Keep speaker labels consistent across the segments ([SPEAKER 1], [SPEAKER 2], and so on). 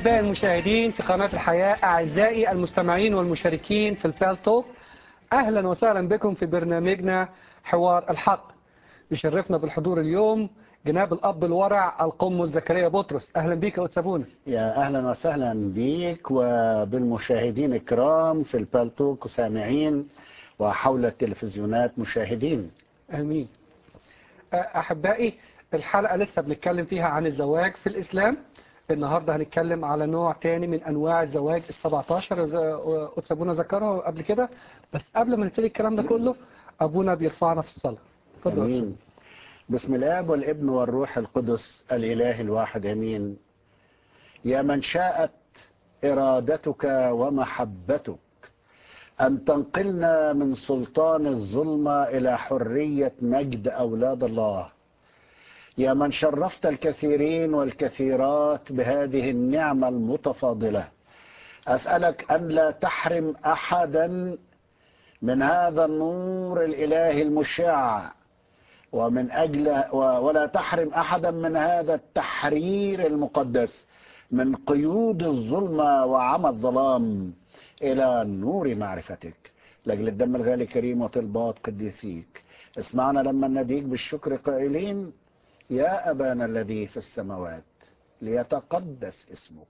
[SPEAKER 1] أحبائي المشاهدين في قناة الحياة أعزائي المستمعين والمشاركين في البال توك أهلا وسهلا بكم في برنامجنا حوار الحق يشرفنا بالحضور اليوم جناب الأب الورع القمص زكريا بطرس أهلا بيك يا أتسابونا
[SPEAKER 2] يا أهلا وسهلا بيك وبالمشاهدين الكرام في البالتوك وسامعين وحول التلفزيونات مشاهدين
[SPEAKER 1] آمين أحبائي الحلقة لسه بنتكلم فيها عن الزواج في الإسلام النهاردة هنتكلم على نوع تاني من أنواع الزواج ال 17 أتسابونا ذكرها قبل كده بس قبل ما نبتدي الكلام ده كله أبونا بيرفعنا في الصلاة اتفضل يا أتسابونا.
[SPEAKER 2] أمين بسم الآب والابن والروح القدس الإله الواحد أمين يا من شاءت إرادتك ومحبتك أن تنقلنا من سلطان الظلمة إلى حرية مجد أولاد الله يا من شرفت الكثيرين والكثيرات بهذه النعمة المتفاضلة أسألك أن لا تحرم أحدا من هذا النور الإلهي المشع ومن أجل ولا تحرم أحدا من هذا التحرير المقدس من قيود الظلمة وعمى الظلام إلى نور معرفتك لأجل الدم الغالي الكريم وطلبات قديسيك اسمعنا لما نديك بالشكر قائلين يا أبانا الذي في السماوات ليتقدس اسمك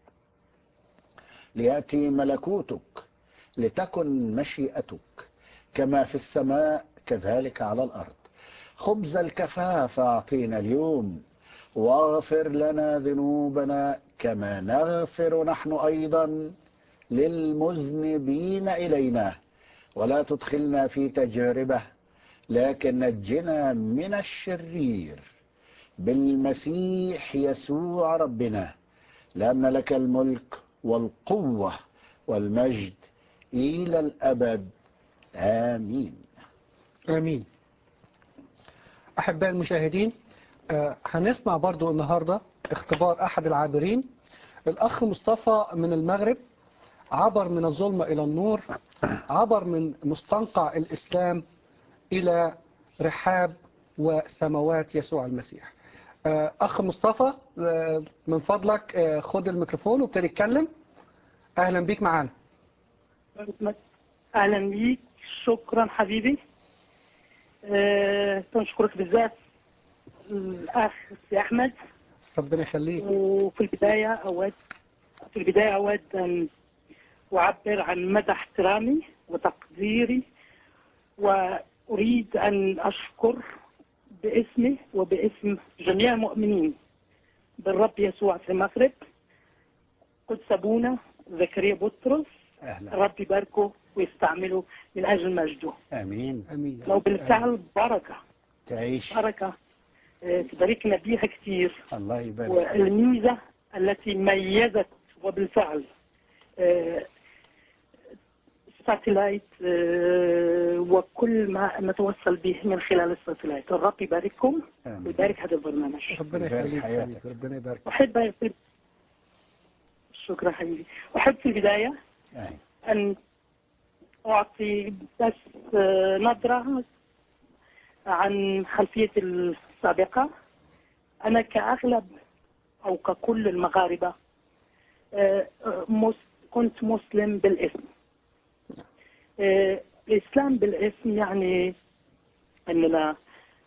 [SPEAKER 2] ليأتي ملكوتك لتكن مشيئتك كما في السماء كذلك على الأرض خبز الكفاف أعطينا اليوم واغفر لنا ذنوبنا كما نغفر نحن أيضا للمذنبين إلينا ولا تدخلنا في تجربة لكن نجنا من الشرير بالمسيح يسوع ربنا لأن لك الملك والقوة والمجد إلى الأبد آمين
[SPEAKER 1] آمين أحبائي المشاهدين آه، هنسمع برضو النهاردة اختبار أحد العابرين الأخ مصطفى من المغرب عبر من الظلمة إلى النور عبر من مستنقع الإسلام إلى رحاب وسماوات يسوع المسيح آه، أخ مصطفى آه، من فضلك آه، خد الميكروفون وابتدي اتكلم أهلا بيك معانا
[SPEAKER 3] اهلا بيك شكرا حبيبي أه نشكرك بزاف الاخ سي احمد
[SPEAKER 1] ربنا يخليك
[SPEAKER 3] وفي البدايه اود في البدايه اود ان اعبر عن مدى احترامي وتقديري واريد ان اشكر باسمي وباسم جميع المؤمنين بالرب يسوع في المغرب قدس ابونا زكريا بطرس
[SPEAKER 2] أهلا
[SPEAKER 3] رب يباركه ويستعمله من اجل مجده
[SPEAKER 2] آمين
[SPEAKER 1] أمين
[SPEAKER 3] لو بالفعل بركه
[SPEAKER 2] تعيش
[SPEAKER 3] بركه آه، تباركنا بيها كثير
[SPEAKER 2] الله يبارك
[SPEAKER 3] والميزه التي ميزت وبالفعل آه، ساتلايت آه، وكل ما نتوصل به من خلال الساتلايت الرب يبارككم
[SPEAKER 2] آمين.
[SPEAKER 3] ويبارك هذا البرنامج
[SPEAKER 1] ربنا
[SPEAKER 2] يبارك
[SPEAKER 1] يخليك
[SPEAKER 2] حياتك.
[SPEAKER 1] حبيبي، ربنا يبارك
[SPEAKER 3] أحب في شكرا حبيبي أحب في البداية
[SPEAKER 2] آمين.
[SPEAKER 3] أن أعطي بس آه، نظرة عن خلفيتي السابقة أنا كأغلب أو ككل المغاربة آه، آه، مس- كنت مسلم بالاسم آه، الإسلام بالاسم يعني أننا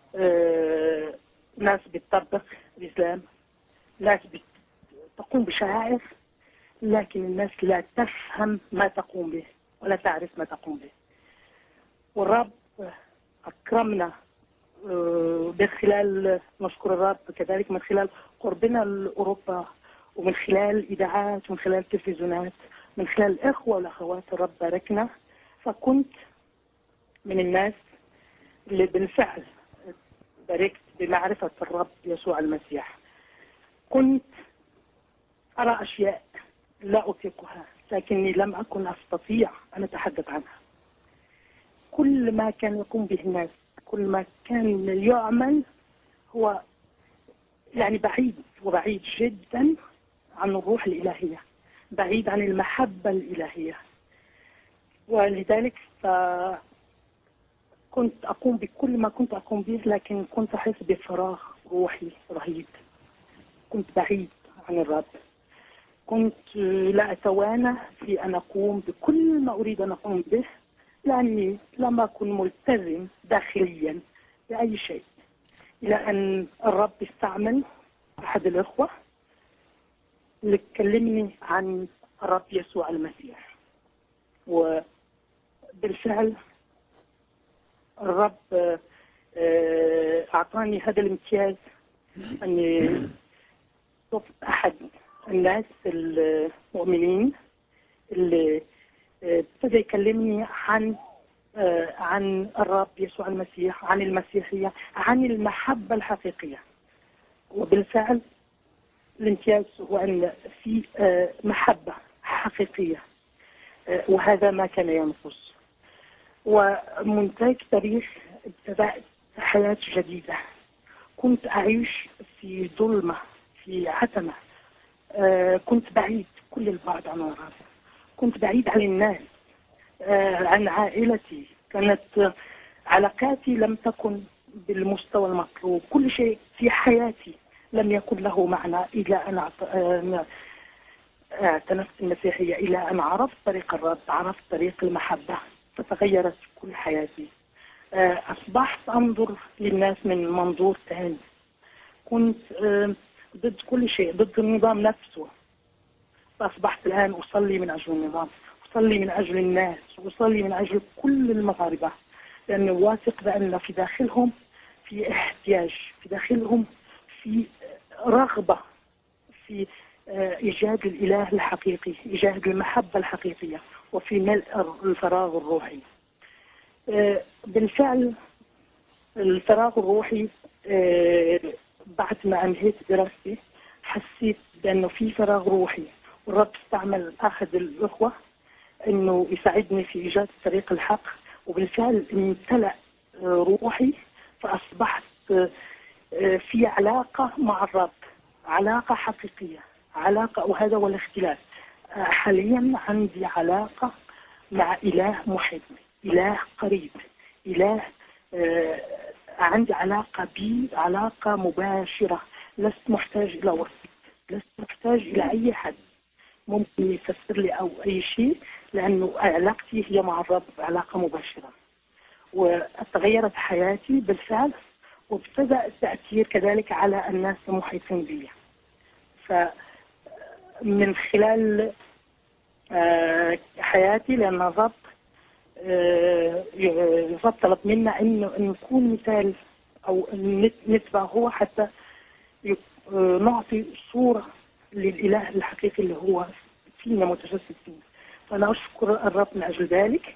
[SPEAKER 3] آه، ناس بتطبق الإسلام ناس بت- تقوم بشعائر لكن الناس لا تفهم ما تقوم به ولا تعرف ما تقوم به والرب أكرمنا آه، من خلال نشكر الرب كذلك من خلال قربنا لأوروبا ومن خلال إذاعات ومن خلال تلفزيونات من خلال الإخوة والأخوات الرب باركنا فكنت من الناس اللي بالفعل باركت بمعرفة الرب يسوع المسيح كنت أرى أشياء لا أطيقها لكني لم أكن أستطيع أن أتحدث عنها كل ما كان يقوم به الناس كل ما كان يعمل هو يعني بعيد وبعيد جدا عن الروح الإلهية بعيد عن المحبة الإلهية ولذلك ف- كنت أقوم بكل ما كنت أقوم به لكن كنت أحس بفراغ روحي رهيب كنت بعيد عن الرب كنت لا أتوانى في أن أقوم بكل ما أريد أن أقوم به لأني لم أكن ملتزم داخليا بأي شيء إلى أن الرب استعمل أحد الإخوة لكلمني عن الرب يسوع المسيح وبالفعل الرب آه، آه، أعطاني هذا الامتياز أني صرت أحد الناس المؤمنين اللي آه، ابتدى يكلمني عن آه، عن الرب يسوع المسيح عن المسيحية عن المحبة الحقيقية وبالفعل الامتياز هو أن في آه، محبة حقيقية آه، وهذا ما كان ينقص ومنتهى تاريخ ابتدأت حياة جديدة كنت أعيش في ظلمة في عتمة آه، كنت بعيد كل البعد عن الرب كنت بعيد عن الناس آه، عن عائلتي كانت آه، علاقاتي لم تكن بالمستوى المطلوب كل شيء في حياتي لم يكن له معنى إلى أن أعت- آه، اعتنقت المسيحية إلى أن عرفت طريق الرب عرفت طريق المحبة فتغيرت كل حياتي آه، أصبحت أنظر للناس من منظور ثاني كنت آه، ضد كل شيء ضد النظام نفسه فأصبحت الآن أصلي من أجل النظام أصلي من أجل الناس أصلي من أجل كل المغاربة لأني واثق بأن في داخلهم في احتياج في داخلهم في رغبة في آه، إيجاد الإله الحقيقي إيجاد المحبة الحقيقية وفي ملء الفراغ الروحي آه، بالفعل الفراغ الروحي آه، بعد ما أنهيت دراستي حسيت بأنه في فراغ روحي والرب استعمل أحد الأخوة أنه يساعدني في إيجاد طريق الحق وبالفعل امتلأ آه، روحي فأصبحت آه، آه، في علاقة مع الرب علاقة حقيقية علاقة وهذا هو الاختلاف آه، حاليا عندي علاقة مع إله محب إله قريب إله آه، عندي علاقة بي علاقة مباشرة لست محتاج إلى وسيط لست محتاج إلى أي حد ممكن يفسر لي أو أي شيء لأنه علاقتي هي مع الرب علاقة مباشرة وتغيرت حياتي بالفعل وابتدأ التأثير كذلك على الناس المحيطين بي فمن خلال آه، حياتي لأن الرب آه، الرب طلب منا إنه إن نكون مثال أو نت- نتبع هو حتى ي- آه، نعطي صورة للإله الحقيقي اللي هو فينا متجسد فينا فأنا أشكر الرب من أجل ذلك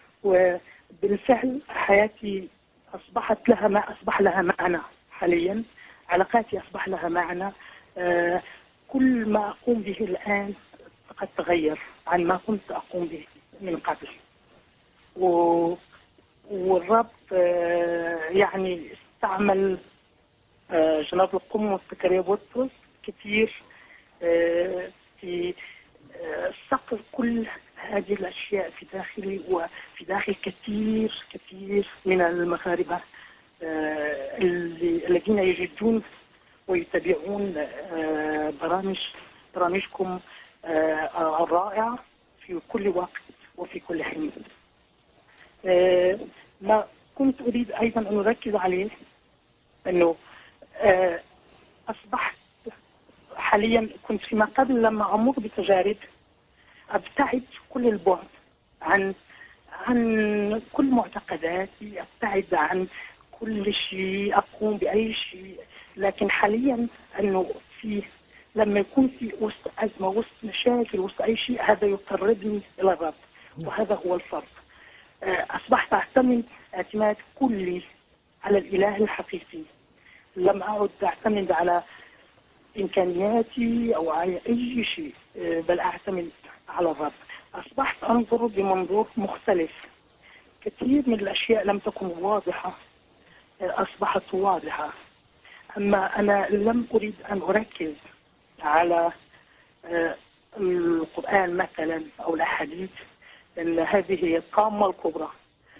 [SPEAKER 3] وبالفعل حياتي أصبحت لها ما أصبح لها معنى حاليا علاقاتي أصبح لها معنى آه، كل ما أقوم به الآن قد تغير عن ما كنت أقوم به من قبل و... والرب آه، يعني استعمل آه، جناب القمة زكريا بطرس كثير آه، في آه، صقل كل هذه الأشياء في داخلي وفي داخل كثير كثير من المغاربة آه، اللي- الذين يجدون ويتابعون آه، برامج برامجكم آه، الرائعة في كل وقت وفي كل حين آه، ما كنت أريد أيضا أن أركز عليه أنه آه، أصبحت حاليا كنت فيما قبل لما أمر بتجارب أبتعد كل البعد عن عن كل معتقداتي أبتعد عن كل شيء أقوم بأي شيء لكن حاليا أنه في لما يكون في وسط أزمة وسط مشاكل وسط أي شيء هذا يقربني إلى الرب وهذا هو الفرق آه، أصبحت أعتمد اعتماد كلي على الإله الحقيقي لم أعد أعتمد على إمكانياتي أو على أي شيء آه، بل أعتمد على الرب أصبحت أنظر بمنظور مختلف كثير من الأشياء لم تكن واضحة آه، أصبحت واضحة أما أنا لم أريد أن أركز على آه، القرآن مثلا أو الأحاديث لأن هذه هي الطامة الكبرى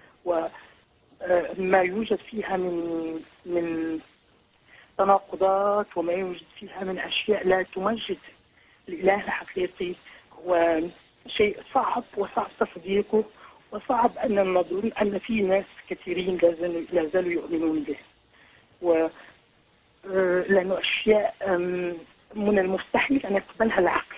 [SPEAKER 3] وما يوجد فيها من من تناقضات وما يوجد فيها من أشياء لا تمجد الإله الحقيقي هو شيء صعب وصعب تصديقه وصعب أن نظن أن في ناس كثيرين لا زالوا- لا زالوا يؤمنون به و آه، لأنه أشياء آم، من المستحيل أن يقبلها العقل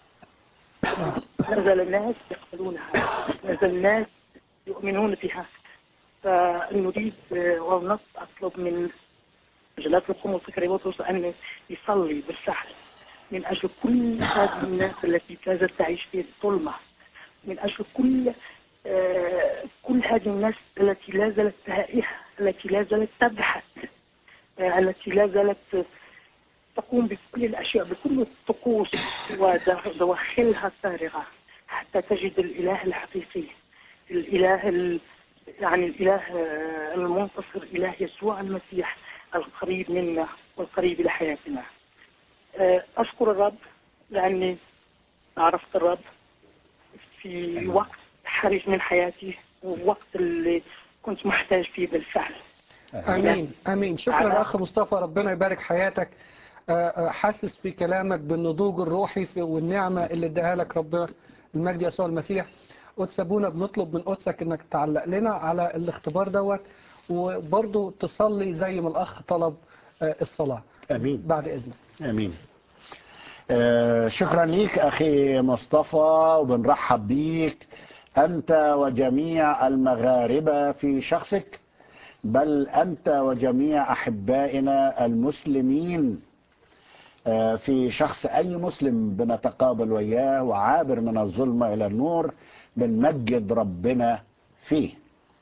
[SPEAKER 3] لا زال الناس يقبلونها لا زال الناس يؤمنون بها فنريد آه، ونطلب أطلب من جلالة القدس كريموتوس أن يصلي بالفعل من أجل كل هذه الناس التي كانت تعيش في الظلمة من أجل كل آه، كل هذه الناس التي لا زالت تائهة التي لا زالت تبحث آه، التي لا زالت تقوم بكل الأشياء بكل الطقوس ودواخلها الفارغة حتى تجد الإله الحقيقي الإله ال... يعني الإله آه، المنتصر إله يسوع المسيح القريب منا والقريب لحياتنا آه، أشكر الرب لأني عرفت الرب في وقت حرج من حياتي ووقت اللي كنت محتاج فيه بالفعل
[SPEAKER 1] امين امين شكرا اخ مصطفى ربنا يبارك حياتك آه، آه، حاسس في كلامك بالنضوج الروحي في- والنعمه اللي اداها لك ربنا المجد يسوع المسيح قدس ابونا بنطلب من قدسك انك تعلق لنا على الاختبار دوت وبرضه تصلي زي ما الاخ طلب آه، الصلاه
[SPEAKER 2] امين
[SPEAKER 1] بعد اذنك
[SPEAKER 2] امين آه، شكرا ليك اخي مصطفى وبنرحب بيك انت وجميع المغاربه في شخصك بل انت وجميع احبائنا المسلمين آه، في شخص اي مسلم بنتقابل وياه وعابر من الظلمه الى النور بنمجد ربنا فيه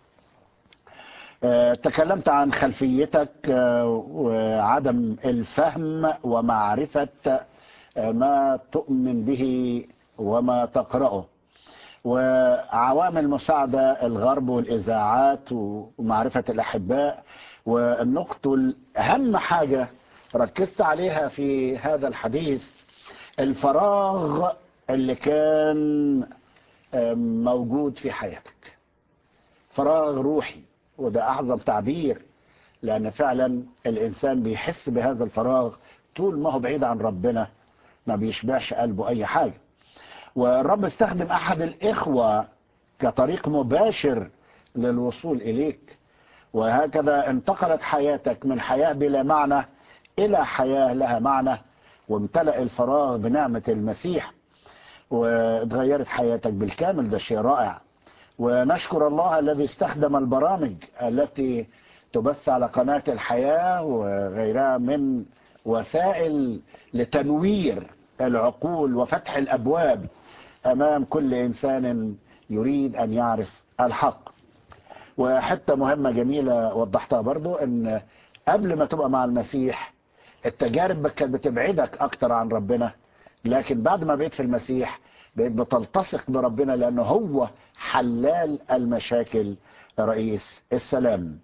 [SPEAKER 2] آه، تكلمت عن خلفيتك آه، وعدم الفهم ومعرفة آه، ما تؤمن به وما تقرأه وعوامل مساعدة الغرب والإذاعات ومعرفة الأحباء والنقطة الأهم حاجة ركزت عليها في هذا الحديث الفراغ اللي كان آه، موجود في حياتك فراغ روحي وده أعظم تعبير لأن فعلا الإنسان بيحس بهذا الفراغ طول ما هو بعيد عن ربنا ما بيشبعش قلبه أي حاجة والرب استخدم أحد الإخوة كطريق مباشر للوصول إليك وهكذا انتقلت حياتك من حياة بلا معنى إلى حياة لها معنى وامتلأ الفراغ بنعمة المسيح واتغيرت حياتك بالكامل ده شيء رائع ونشكر الله الذي استخدم البرامج التي تبث على قناة الحياة وغيرها من وسائل لتنوير العقول وفتح الأبواب أمام كل إنسان يريد أن يعرف الحق وحتة مهمة جميلة وضحتها برضو أن قبل ما تبقى مع المسيح التجارب كانت بتبعدك أكتر عن ربنا لكن بعد ما بقيت في المسيح بقيت بتلتصق بربنا لأنه هو حلال المشاكل رئيس السلام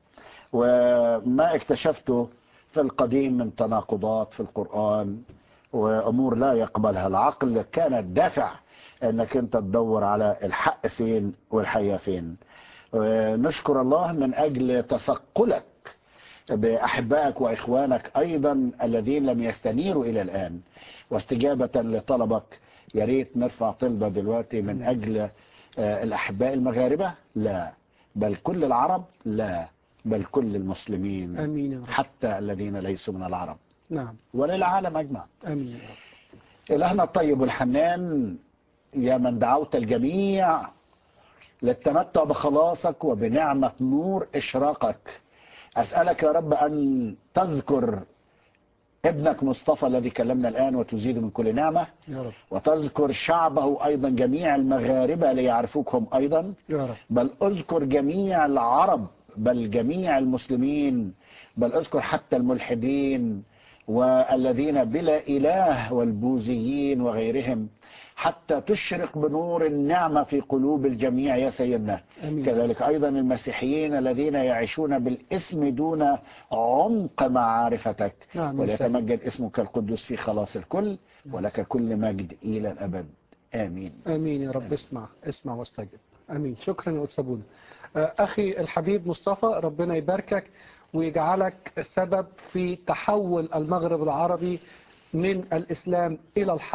[SPEAKER 2] وما اكتشفته في القديم من تناقضات في القرآن وأمور لا يقبلها العقل كانت دافع أنك أنت تدور على الحق فين والحقيقة فين ونشكر الله من أجل تثقلك بأحبائك وإخوانك أيضا الذين لم يستنيروا إلى الآن واستجابة لطلبك يا ريت نرفع طلبة دلوقتي من أجل آه، الأحباء المغاربة لا بل كل العرب لا بل كل المسلمين
[SPEAKER 1] امين يا رب
[SPEAKER 2] حتى الذين ليسوا من العرب
[SPEAKER 1] نعم
[SPEAKER 2] وللعالم أجمع
[SPEAKER 1] امين يا رب
[SPEAKER 2] إلهنا الطيب الحنان يا من دعوت الجميع للتمتع بخلاصك وبنعمة نور إشراقك أسألك يا رب أن تذكر ابنك مصطفى الذي كلمنا الآن وتزيد من كل نعمة
[SPEAKER 1] يا رب
[SPEAKER 2] وتذكر شعبه أيضا جميع المغاربة ليعرفوك هم أيضا
[SPEAKER 1] يا رب
[SPEAKER 2] بل اذكر جميع العرب بل جميع المسلمين بل اذكر حتى الملحدين والذين بلا إله والبوذيين وغيرهم حتى تشرق بنور النعمة في قلوب الجميع يا سيدنا
[SPEAKER 1] امين
[SPEAKER 2] كذلك أيضا المسيحيين الذين يعيشون بالاسم دون عمق معارفتك
[SPEAKER 1] نعم يا سيد.
[SPEAKER 2] وليتمجد اسمك القدوس في خلاص الكل ولك كل مجد إلى الأبد آمين
[SPEAKER 1] امين يا رب اسمع اسمع واستجب امين شكرا يا استاذ بونا آه، اخي الحبيب مصطفى ربنا يباركك ويجعلك سبب في تحول المغرب العربي من الاسلام الى الحق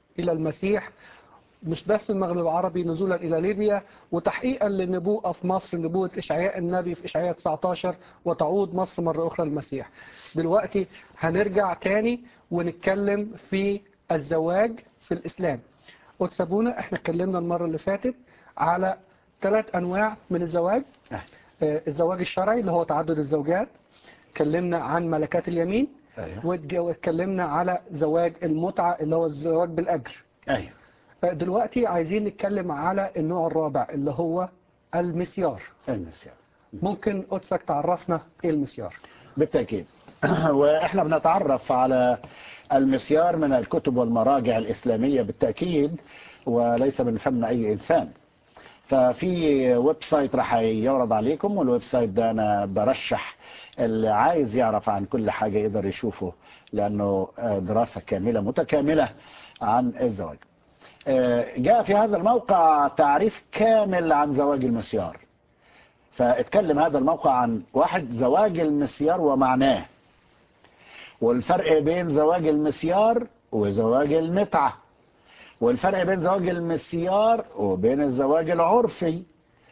[SPEAKER 1] إلى المسيح مش بس المغرب العربي نزولا إلى ليبيا وتحقيقا للنبوءة في مصر نبوة إشعياء النبي في إشعياء 19 وتعود مصر مرة أخرى للمسيح دلوقتي هنرجع تاني ونتكلم في الزواج في الإسلام وتسابونا احنا اتكلمنا المرة اللي فاتت على ثلاث أنواع من الزواج
[SPEAKER 2] أه.
[SPEAKER 1] آه، الزواج الشرعي اللي هو تعدد الزوجات اتكلمنا عن ملكات اليمين
[SPEAKER 2] ايوه
[SPEAKER 1] واتج- واتكلمنا على زواج المتعة اللي هو الزواج بالأجر
[SPEAKER 2] ايوه
[SPEAKER 1] آه، دلوقتي عايزين نتكلم على النوع الرابع اللي هو المسيار
[SPEAKER 2] المسيار
[SPEAKER 1] ممكن قدسك تعرفنا ايه المسيار
[SPEAKER 2] بالتأكيد وإحنا بنتعرف على المسيار من الكتب والمراجع الإسلامية بالتأكيد وليس من فم أي إنسان ففي ويب سايت راح يعرض عليكم والويب سايت ده أنا برشح اللي عايز يعرف عن كل حاجة يقدر يشوفه لأنه آه، دراسة كاملة متكاملة عن الزواج آه، جاء في هذا الموقع تعريف كامل عن زواج المسيار فاتكلم هذا الموقع عن واحد زواج المسيار ومعناه والفرق بين زواج المسيار وزواج المتعة والفرق بين زواج المسيار وبين الزواج العرفي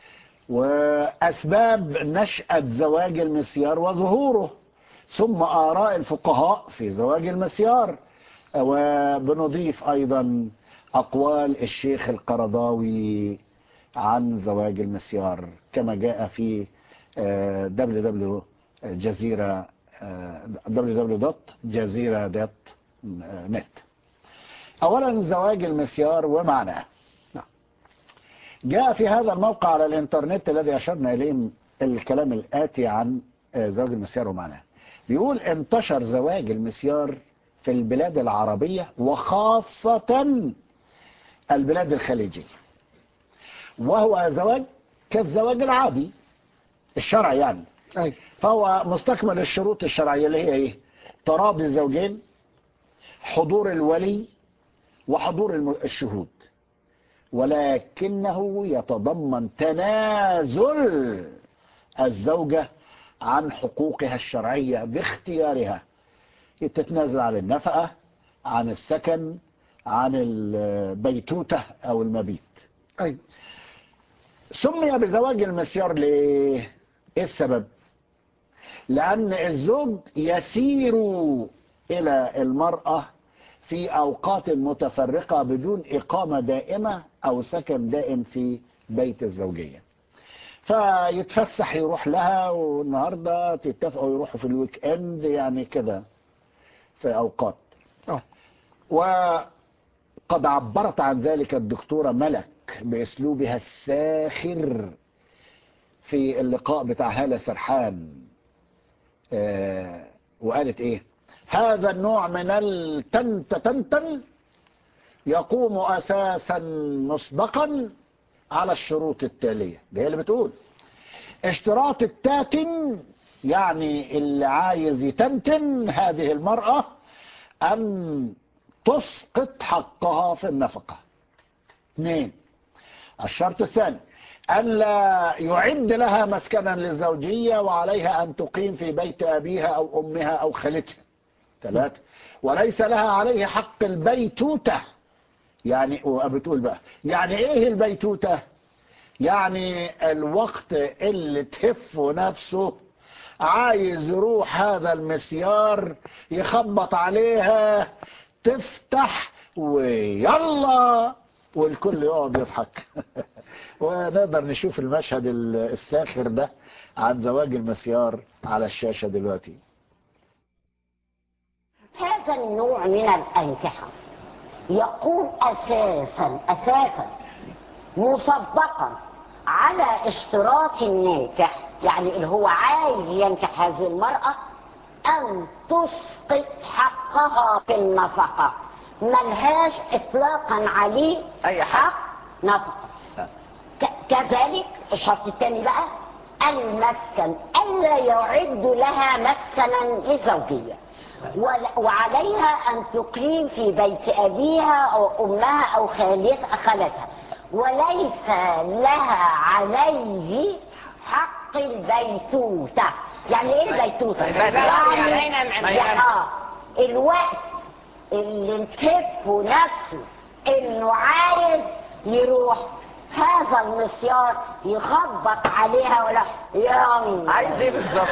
[SPEAKER 2] وأسباب نشأة زواج المسيار وظهوره ثم آراء الفقهاء في زواج المسيار وبنضيف أيضا أقوال الشيخ القرضاوي عن زواج المسيار كما جاء في www جزيرة www.جزيرة.net أولا زواج المسيار ومعناه
[SPEAKER 1] نعم.
[SPEAKER 2] جاء في هذا الموقع على الإنترنت الذي أشرنا إليه الكلام الآتي عن آه، زواج المسيار ومعناه بيقول انتشر زواج المسيار في البلاد العربية وخاصة البلاد الخليجية وهو زواج كالزواج العادي الشرعي يعني
[SPEAKER 1] اي
[SPEAKER 2] فهو مستكمل الشروط الشرعية اللي هي ايه تراضي الزوجين حضور الولي وحضور الم- الشهود ولكنه يتضمن تنازل الزوجة عن حقوقها الشرعية باختيارها تتنازل عن النفقة عن السكن عن البيتوتة أو المبيت
[SPEAKER 1] اي
[SPEAKER 2] سمي بزواج المسيار ليه؟ ايه السبب؟ لأن الزوج يسير إلى المرأة في أوقات متفرقة بدون إقامة دائمة أو سكن دائم في بيت الزوجية فيتفسح يروح لها والنهاردة تتفقوا يروحوا في الويك اند يعني كده في أوقات
[SPEAKER 1] اه
[SPEAKER 2] وقد عبرت عن ذلك الدكتورة ملك بأسلوبها الساخر في اللقاء بتاع هالة سرحان آه وقالت ايه هذا النوع من التنت تنتن يقوم اساسا مسبقا على الشروط التالية دي هي اللي بتقول اشتراط التاتن يعني اللي عايز يتنتن هذه المرأة أن تسقط حقها في النفقة اثنين الشرط الثاني ألا يعد لها مسكنا للزوجية وعليها أن تقيم في بيت أبيها أو أمها أو خالتها ثلاثة وليس لها عليه حق البيتوتة يعني وبتقول بقى يعني إيه البيتوتة يعني الوقت اللي تهف نفسه عايز يروح هذا المسيار يخبط عليها تفتح ويلا والكل يقعد يضحك ونقدر نشوف المشهد الساخر ده عن زواج المسيار على الشاشة دلوقتي
[SPEAKER 4] هذا النوع من الأنكحة يقوم أساسا أساسا مسبقا على اشتراط الناكح يعني اللي هو عايز ينكح هذه المرأة أن تسقط حقها في النفقة ملهاش إطلاقا عليه
[SPEAKER 5] أي حق.
[SPEAKER 4] حق نفقة ك- كذلك الشرط الثاني بقى المسكن ألا يعد لها مسكنا لزوجية ول- وعليها أن تقيم في بيت أبيها أو أمها أو خالتها خالتها وليس لها عليه حق البيتوتة يعني ايه البيتوتة؟
[SPEAKER 5] البيتوتة يعني ما
[SPEAKER 4] يعني
[SPEAKER 5] ينام.
[SPEAKER 4] آه الوقت اللي الكف نفسه انه عايز يروح هذا المسيار يخبط عليها ولا يلا
[SPEAKER 5] عايز ايه بالظبط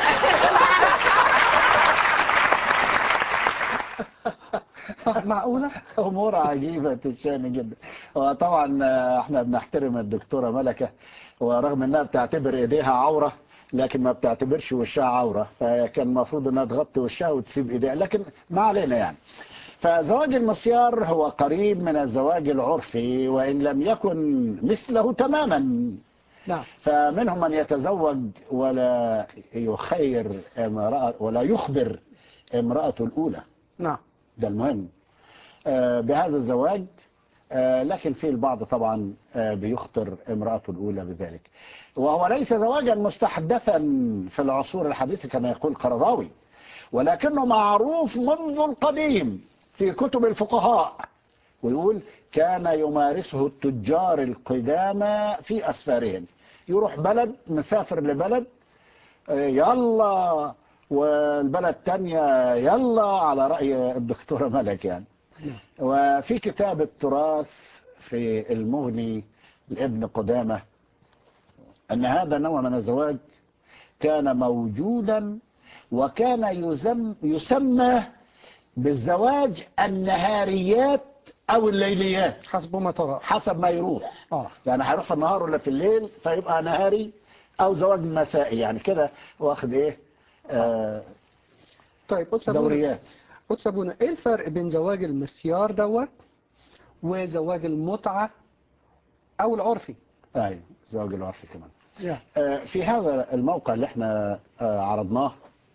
[SPEAKER 1] معقولة؟
[SPEAKER 2] امور عجيبه الشان جدا وطبعا آه، احنا بنحترم الدكتوره ملكه ورغم انها بتعتبر ايديها عوره لكن ما بتعتبرش وشها عوره فكان المفروض انها تغطي وشها وتسيب ايديها لكن ما علينا يعني فزواج المسيار هو قريب من الزواج العرفي وان لم يكن مثله تماما
[SPEAKER 1] نعم
[SPEAKER 2] فمنهم من يتزوج ولا يخير امرأة ولا يخبر امرأته الأولى
[SPEAKER 1] نعم
[SPEAKER 2] ده المهم آه، بهذا الزواج آه، لكن في البعض طبعا آه، بيخطر امرأته الأولى بذلك وهو ليس زواجا مستحدثا في العصور الحديثة كما يقول قرضاوي ولكنه معروف منذ القديم في كتب الفقهاء ويقول كان يمارسه التجار القدامى في أسفارهم يروح بلد مسافر لبلد آه، يلا والبلد تانية يلا على رأي الدكتورة ملك يعني وفي كتاب التراث في المغني لابن قدامة أن هذا النوع من الزواج كان موجودا وكان يزم يسمى بالزواج النهاريات أو الليليات
[SPEAKER 1] حسب ما ترى
[SPEAKER 2] حسب ما يروح
[SPEAKER 1] اه
[SPEAKER 2] يعني هيروح في النهار ولا في الليل فيبقى نهاري أو زواج مسائي يعني كده واخد إيه آه
[SPEAKER 1] طيب قدس أبونا
[SPEAKER 2] دوريات
[SPEAKER 1] قدس أبونا إيه الفرق بين زواج المسيار دوت وزواج المتعة أو العرفي؟
[SPEAKER 2] أيوة زواج العرفي كمان
[SPEAKER 1] يا
[SPEAKER 2] آه، في هذا الموقع اللي احنا آه، عرضناه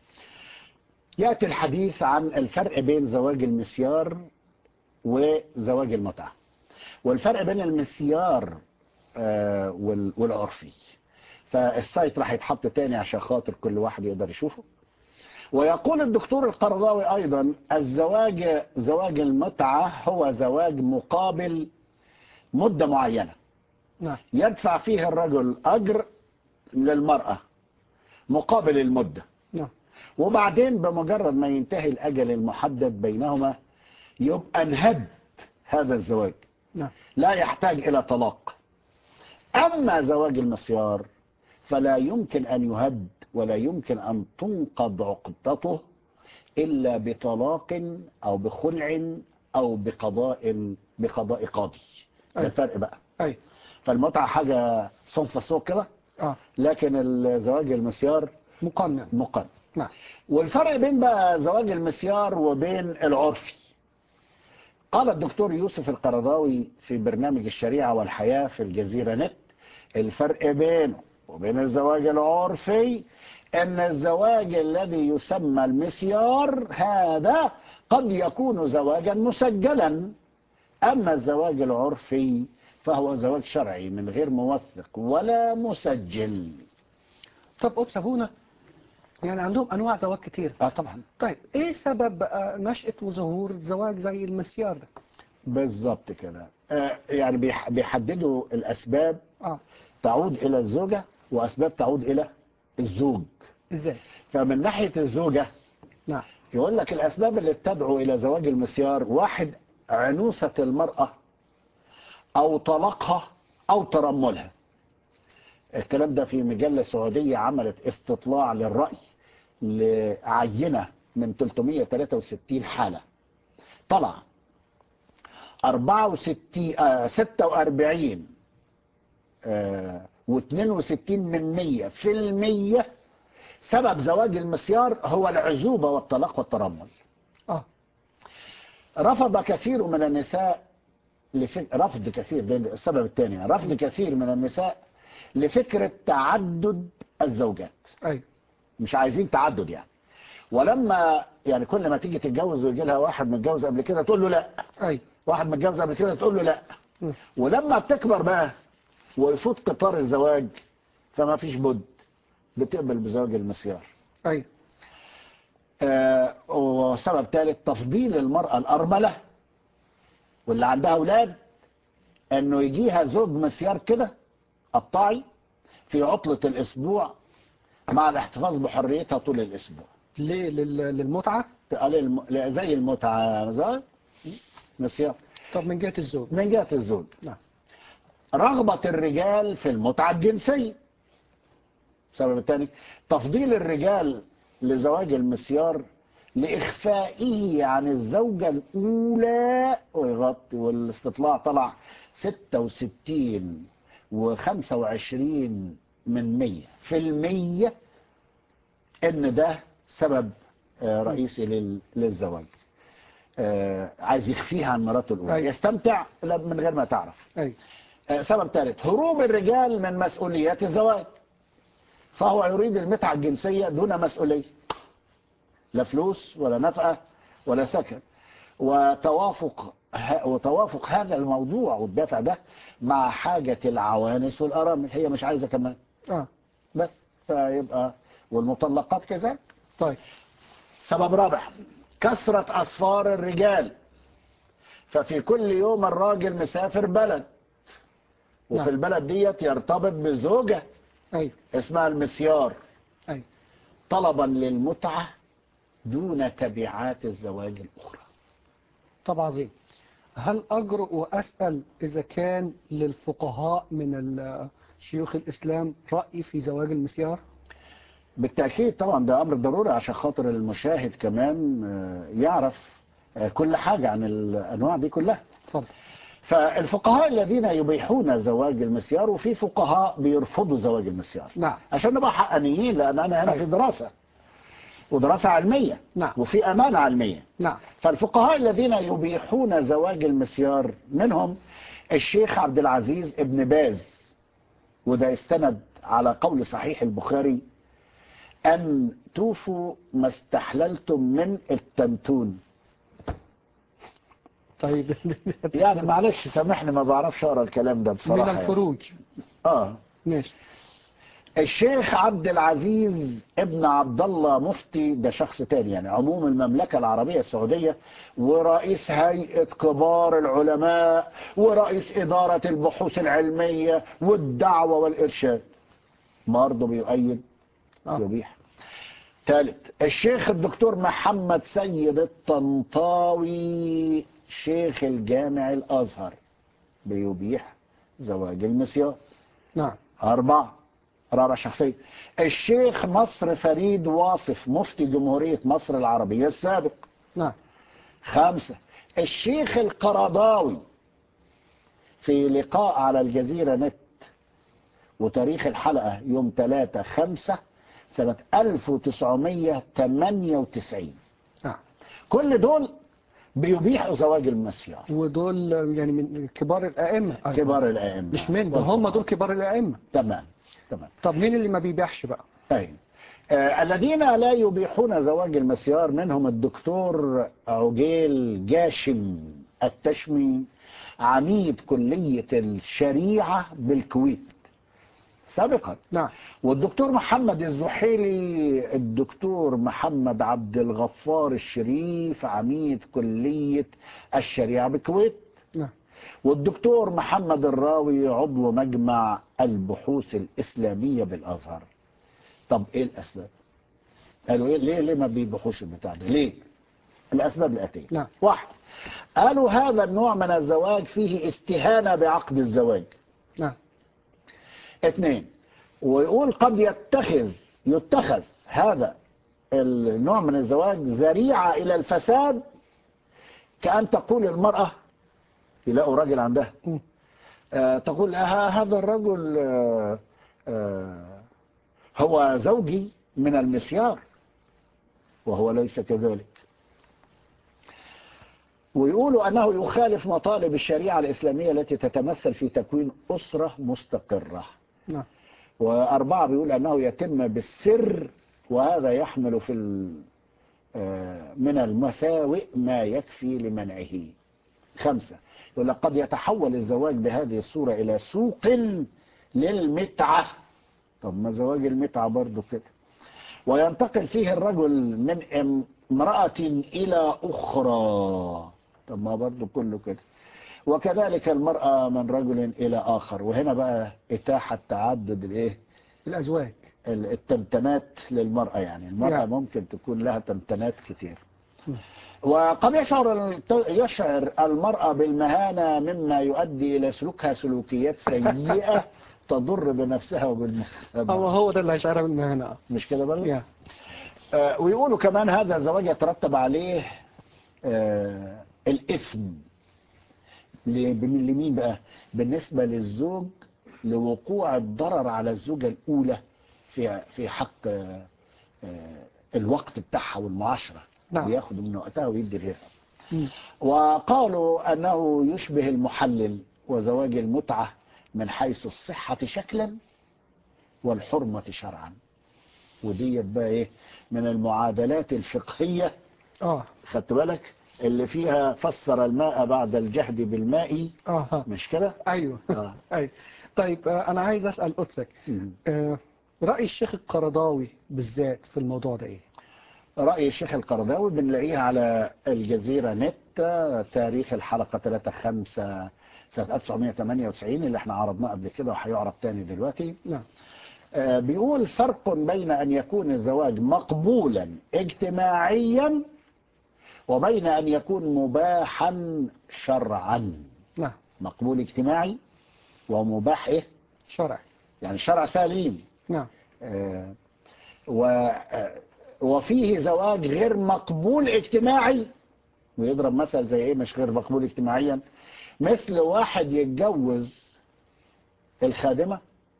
[SPEAKER 2] يأتي الحديث عن الفرق بين زواج المسيار وزواج المتعة والفرق بين المسيار آه، وال- والعرفي فالسايت راح يتحط تاني عشان خاطر كل واحد يقدر يشوفه ويقول الدكتور القرضاوي أيضا الزواج زواج المتعة هو زواج مقابل مدة معينة
[SPEAKER 1] نعم
[SPEAKER 2] يدفع فيه الرجل أجر للمرأة مقابل المدة
[SPEAKER 1] نعم
[SPEAKER 2] وبعدين بمجرد ما ينتهي الأجل المحدد بينهما يبقى انهد هذا الزواج
[SPEAKER 1] نعم
[SPEAKER 2] لا يحتاج إلى طلاق أما زواج المسيار فلا يمكن أن يهد ولا يمكن أن تنقض عقدته إلا بطلاق أو بخلع أو بقضاء بقضاء قاضي ده
[SPEAKER 1] أيوة.
[SPEAKER 2] الفرق بقى
[SPEAKER 1] أي
[SPEAKER 2] فالمتعة حاجة صنف السوق كده
[SPEAKER 1] اه
[SPEAKER 2] لكن الزواج المسيار
[SPEAKER 1] مقنن
[SPEAKER 2] مقنن
[SPEAKER 1] نعم
[SPEAKER 2] والفرق بين بقى زواج المسيار وبين العرفي قال الدكتور يوسف القرضاوي في برنامج الشريعة والحياة في الجزيرة نت الفرق بينه وبين الزواج العرفي ان الزواج الذي يسمى المسيار هذا قد يكون زواجا مسجلا اما الزواج العرفي فهو زواج شرعي من غير موثق ولا مسجل
[SPEAKER 1] طب قدس أبونا يعني عندهم أنواع زواج كتير
[SPEAKER 2] اه طبعا
[SPEAKER 1] طيب إيه سبب بقى نشأة وظهور زواج زي المسيار ده؟
[SPEAKER 2] بالظبط كده آه يعني بيح- بيحددوا الاسباب
[SPEAKER 1] اه
[SPEAKER 2] تعود الى الزوجه واسباب تعود الى الزوج
[SPEAKER 1] إزاي؟
[SPEAKER 2] فمن ناحيه الزوجه
[SPEAKER 1] نعم
[SPEAKER 2] يقول لك الاسباب اللي تدعو الى زواج المسيار واحد عنوسه المراه او طلاقها او ترملها الكلام ده في مجله سعوديه عملت استطلاع للراي لعينه من 363 حاله طلع 64 آه 46 آه و62 من 100 في المية سبب زواج المسيار هو العزوبة والطلاق والترمل
[SPEAKER 1] اه
[SPEAKER 2] رفض كثير من النساء لفك... رفض كثير ده السبب الثاني رفض كثير من النساء لفكرة تعدد الزوجات
[SPEAKER 1] أيوة
[SPEAKER 2] مش عايزين تعدد يعني ولما يعني كل ما تيجي تتجوز ويجي لها واحد متجوز قبل كده تقول له لا
[SPEAKER 1] أيوة
[SPEAKER 2] واحد متجوز قبل كده تقول له لا
[SPEAKER 1] مم.
[SPEAKER 2] ولما بتكبر بقى ويفوت قطار الزواج فما فيش بد بتقبل بزواج المسيار
[SPEAKER 1] أيوة
[SPEAKER 2] آه وسبب ثالث تفضيل المرأة الأرملة واللي عندها أولاد إنه يجيها زوج مسيار كده قطاعي في عطلة الأسبوع مع الاحتفاظ بحريتها طول الأسبوع
[SPEAKER 1] ليه لل- للمتعة؟
[SPEAKER 2] قال الم... لا، زي المتعة زي مسيار
[SPEAKER 1] طب من جهة الزوج
[SPEAKER 2] من جهة الزوج
[SPEAKER 1] نعم
[SPEAKER 2] رغبة الرجال في المتعة الجنسية السبب الثاني تفضيل الرجال لزواج المسيار لإخفائه عن الزوجة الأولى ويغطي والاستطلاع طلع 66 و25 من 100 في المية إن ده سبب آه، رئيسي لل- للزواج آه، عايز يخفيها عن مراته الأولى
[SPEAKER 1] أيوة.
[SPEAKER 2] يستمتع لا من غير ما تعرف
[SPEAKER 1] أي
[SPEAKER 2] آه، سبب ثالث هروب الرجال من مسؤوليات الزواج فهو يريد المتعة الجنسية دون مسؤولية لا فلوس ولا نفقة ولا سكن وتوافق ه- وتوافق هذا الموضوع والدافع ده مع حاجة العوانس والأرامل هي مش عايزة كمان
[SPEAKER 1] آه
[SPEAKER 2] بس فيبقى والمطلقات كذلك
[SPEAKER 1] طيب
[SPEAKER 2] سبب رابع كثرة أسفار الرجال ففي كل يوم الراجل مسافر بلد وفي
[SPEAKER 1] نعم.
[SPEAKER 2] البلد ديت يرتبط بزوجة
[SPEAKER 1] أي
[SPEAKER 2] اسمها المسيار
[SPEAKER 1] أي
[SPEAKER 2] طلبا للمتعة دون تبعات الزواج الأخرى
[SPEAKER 1] طب عظيم هل أجرؤ وأسأل إذا كان للفقهاء من ال- شيوخ الإسلام رأي في زواج المسيار
[SPEAKER 2] بالتأكيد طبعا ده أمر ضروري عشان خاطر المشاهد كمان آه، يعرف آه، كل حاجة عن الأنواع دي كلها
[SPEAKER 1] اتفضل
[SPEAKER 2] فالفقهاء الذين يبيحون زواج المسيار وفي فقهاء بيرفضوا زواج المسيار
[SPEAKER 1] نعم
[SPEAKER 2] عشان نبقى حقانيين لان انا هنا
[SPEAKER 1] أيوة.
[SPEAKER 2] في دراسه ودراسه علميه
[SPEAKER 1] نعم.
[SPEAKER 2] وفي امانه علميه
[SPEAKER 1] نعم
[SPEAKER 2] فالفقهاء الذين يبيحون زواج المسيار منهم الشيخ عبد العزيز ابن باز وده استند على قول صحيح البخاري ان توفوا ما استحللتم من التنتون
[SPEAKER 1] طيب
[SPEAKER 2] يعني معلش سامحني ما بعرفش اقرا الكلام ده بصراحه
[SPEAKER 1] من
[SPEAKER 2] يعني.
[SPEAKER 1] الفروج
[SPEAKER 2] اه
[SPEAKER 1] ماشي
[SPEAKER 2] الشيخ عبد العزيز ابن عبد الله مفتي ده شخص تاني يعني عموم المملكة العربية السعودية ورئيس هيئة كبار العلماء ورئيس إدارة البحوث العلمية والدعوة والإرشاد برضه بيؤيد
[SPEAKER 1] آه.
[SPEAKER 2] يبيح ثالث الشيخ الدكتور محمد سيد الطنطاوي شيخ الجامع الأزهر بيبيح زواج المسيار
[SPEAKER 1] نعم
[SPEAKER 2] أربعة رابع شخصية الشيخ نصر فريد واصف مفتي جمهورية مصر العربية السابق
[SPEAKER 1] نعم
[SPEAKER 2] خمسة الشيخ القرضاوي في لقاء على الجزيرة نت وتاريخ الحلقة يوم 3 5 سنة 1998
[SPEAKER 1] نعم
[SPEAKER 2] كل دول بيبيحوا زواج المسيار
[SPEAKER 1] ودول يعني من كبار الأئمة أيوة.
[SPEAKER 2] كبار الأئمة
[SPEAKER 1] مش من ده هم دول كبار الأئمة
[SPEAKER 2] تمام تمام
[SPEAKER 1] طب مين اللي ما بيبيعش بقى
[SPEAKER 2] طيب آه الذين لا يبيحون زواج المسيار منهم الدكتور عجيل جاشم التشمي عميد كلية الشريعة بالكويت سابقا
[SPEAKER 1] نعم
[SPEAKER 2] والدكتور محمد الزحيلي الدكتور محمد عبد الغفار الشريف عميد كلية الشريعة بالكويت
[SPEAKER 1] نعم
[SPEAKER 2] والدكتور محمد الراوي عضو مجمع البحوث الإسلامية بالأزهر طب إيه الأسباب؟ قالوا إيه ليه ليه ما بيبحوش البتاع ده؟ ليه؟ الأسباب الآتية
[SPEAKER 1] نعم.
[SPEAKER 2] واحد قالوا هذا النوع من الزواج فيه استهانة بعقد الزواج
[SPEAKER 1] نعم
[SPEAKER 2] اثنين ويقول قد يتخذ يتخذ هذا النوع من الزواج ذريعة إلى الفساد كأن تقول المرأة يلاقوا راجل عندها
[SPEAKER 1] مم.
[SPEAKER 2] آه، تقول آه، هذا الرجل آه، آه، هو زوجي من المسيار وهو ليس كذلك ويقولوا أنه يخالف مطالب الشريعة الإسلامية التي تتمثل في تكوين أسرة مستقرة
[SPEAKER 1] نعم
[SPEAKER 2] وأربعة بيقول أنه يتم بالسر وهذا يحمل في ال- آه، من المساوئ ما يكفي لمنعه خمسة يقول لك قد يتحول الزواج بهذه الصورة إلى سوق للمتعة طب ما زواج المتعة برضو كده وينتقل فيه الرجل من امرأة إلى أخرى طب ما برضو كله كده وكذلك المرأة من رجل إلى آخر وهنا بقى إتاحة تعدد الإيه
[SPEAKER 1] الأزواج
[SPEAKER 2] ال- التنتنات للمرأة يعني المرأة
[SPEAKER 1] نعم.
[SPEAKER 2] ممكن تكون لها تنتنات كتير
[SPEAKER 1] مم.
[SPEAKER 2] وقد يشعر يشعر المرأة بالمهانة مما يؤدي إلى سلوكها سلوكيات سيئة تضر بنفسها وبالمجتمع
[SPEAKER 1] هو هو ده اللي هيشعرها بالمهنة
[SPEAKER 2] مش كده برضه؟
[SPEAKER 1] يا
[SPEAKER 2] آه، ويقولوا كمان هذا الزواج يترتب عليه آه، الإثم ل- بم- لمين بقى؟ بالنسبة للزوج لوقوع الضرر على الزوجة الأولى في في حق آه، آه، الوقت بتاعها والمعاشرة
[SPEAKER 1] نعم.
[SPEAKER 2] بياخد من وقتها ويدي غيرها
[SPEAKER 1] مم.
[SPEAKER 2] وقالوا أنه يشبه المحلل وزواج المتعة من حيث الصحة شكلا والحرمة شرعا وديت بقى ايه من المعادلات الفقهية
[SPEAKER 1] اه
[SPEAKER 2] خدت بالك اللي فيها فسر الماء بعد الجهد بالماء
[SPEAKER 1] اه ها.
[SPEAKER 2] مش كده
[SPEAKER 1] ايوه
[SPEAKER 2] آه.
[SPEAKER 1] ايوه طيب آه، انا عايز اسال قدسك
[SPEAKER 2] مم.
[SPEAKER 1] آه، راي الشيخ القرضاوي بالذات في الموضوع ده ايه
[SPEAKER 2] رأي الشيخ القرضاوي بنلاقيه على الجزيرة نت تاريخ الحلقة 3 5 سنة 1998 اللي احنا عرضناه قبل كده وهيعرض تاني دلوقتي
[SPEAKER 1] نعم
[SPEAKER 2] آه، بيقول فرق بين أن يكون الزواج مقبولا اجتماعيا وبين أن يكون مباحا شرعا
[SPEAKER 1] نعم
[SPEAKER 2] مقبول اجتماعي ومباح إيه؟
[SPEAKER 1] شرعي
[SPEAKER 2] يعني شرع سليم
[SPEAKER 1] نعم
[SPEAKER 2] آه، و آه، وفيه زواج غير مقبول اجتماعي ويضرب مثل زي ايه مش غير مقبول اجتماعيا مثل واحد يتجوز الخادمة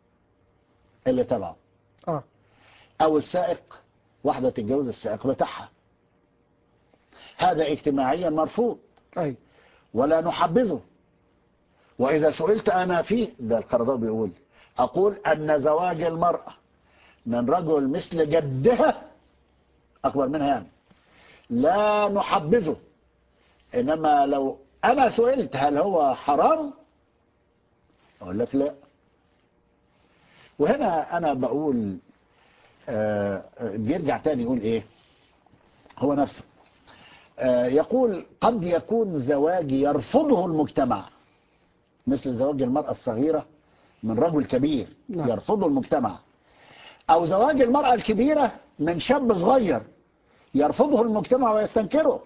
[SPEAKER 2] اللي تبعه
[SPEAKER 1] اه
[SPEAKER 2] او السائق واحدة تتجوز السائق بتاعها هذا اجتماعيا مرفوض
[SPEAKER 1] ايوه
[SPEAKER 2] ولا نحبذه وإذا سئلت أنا فيه ده القرضاوي بيقول أقول أن زواج المرأة من رجل مثل جدها أكبر منها يعني لا نحبذه إنما لو أنا سئلت هل هو حرام أقول لك لا وهنا أنا بقول آه، آه، بيرجع تاني يقول إيه هو نفسه آه، يقول قد يكون زواج يرفضه المجتمع مثل زواج المرأة الصغيرة من رجل كبير
[SPEAKER 1] نعم.
[SPEAKER 2] يرفضه المجتمع أو زواج المرأة الكبيرة من شاب صغير يرفضه المجتمع ويستنكره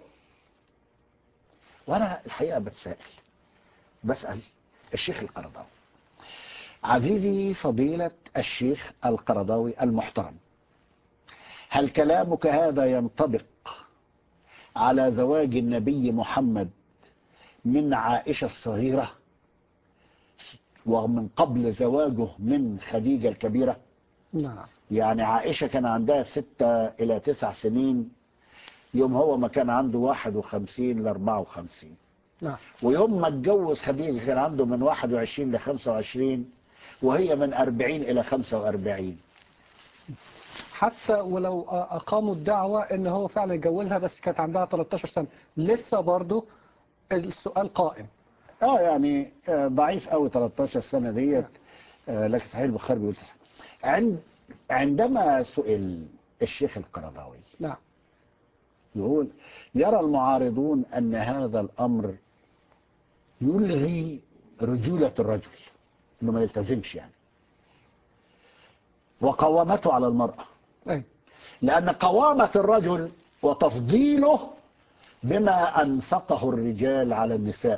[SPEAKER 2] وأنا الحقيقة بتسائل بسأل الشيخ القرضاوي عزيزي فضيلة الشيخ القرضاوي المحترم هل كلامك هذا ينطبق على زواج النبي محمد من عائشة الصغيرة ومن قبل زواجه من خديجة الكبيرة
[SPEAKER 1] نعم
[SPEAKER 2] يعني عائشة كان عندها ستة إلى تسع سنين يوم هو ما كان عنده واحد وخمسين لأربعة وخمسين
[SPEAKER 1] نعم
[SPEAKER 2] ويوم ما اتجوز خديجة كان عنده من واحد وعشرين لخمسة وعشرين وهي من أربعين إلى خمسة وأربعين
[SPEAKER 1] حتى ولو آه، اقاموا الدعوة ان هو فعلا اتجوزها بس كانت عندها 13 سنة لسه برضو السؤال قائم
[SPEAKER 2] اه يعني آه، ضعيف قوي 13 سنة ديت آه، لكن صحيح البخاري بيقول تسعة عند عندما سئل الشيخ القرضاوي
[SPEAKER 1] نعم
[SPEAKER 2] يقول يرى المعارضون أن هذا الأمر يلغي رجولة الرجل إنه ما يلتزمش يعني وقوامته على المرأة
[SPEAKER 1] ايوه
[SPEAKER 2] لأن قوامة الرجل وتفضيله بما أنفقه الرجال على النساء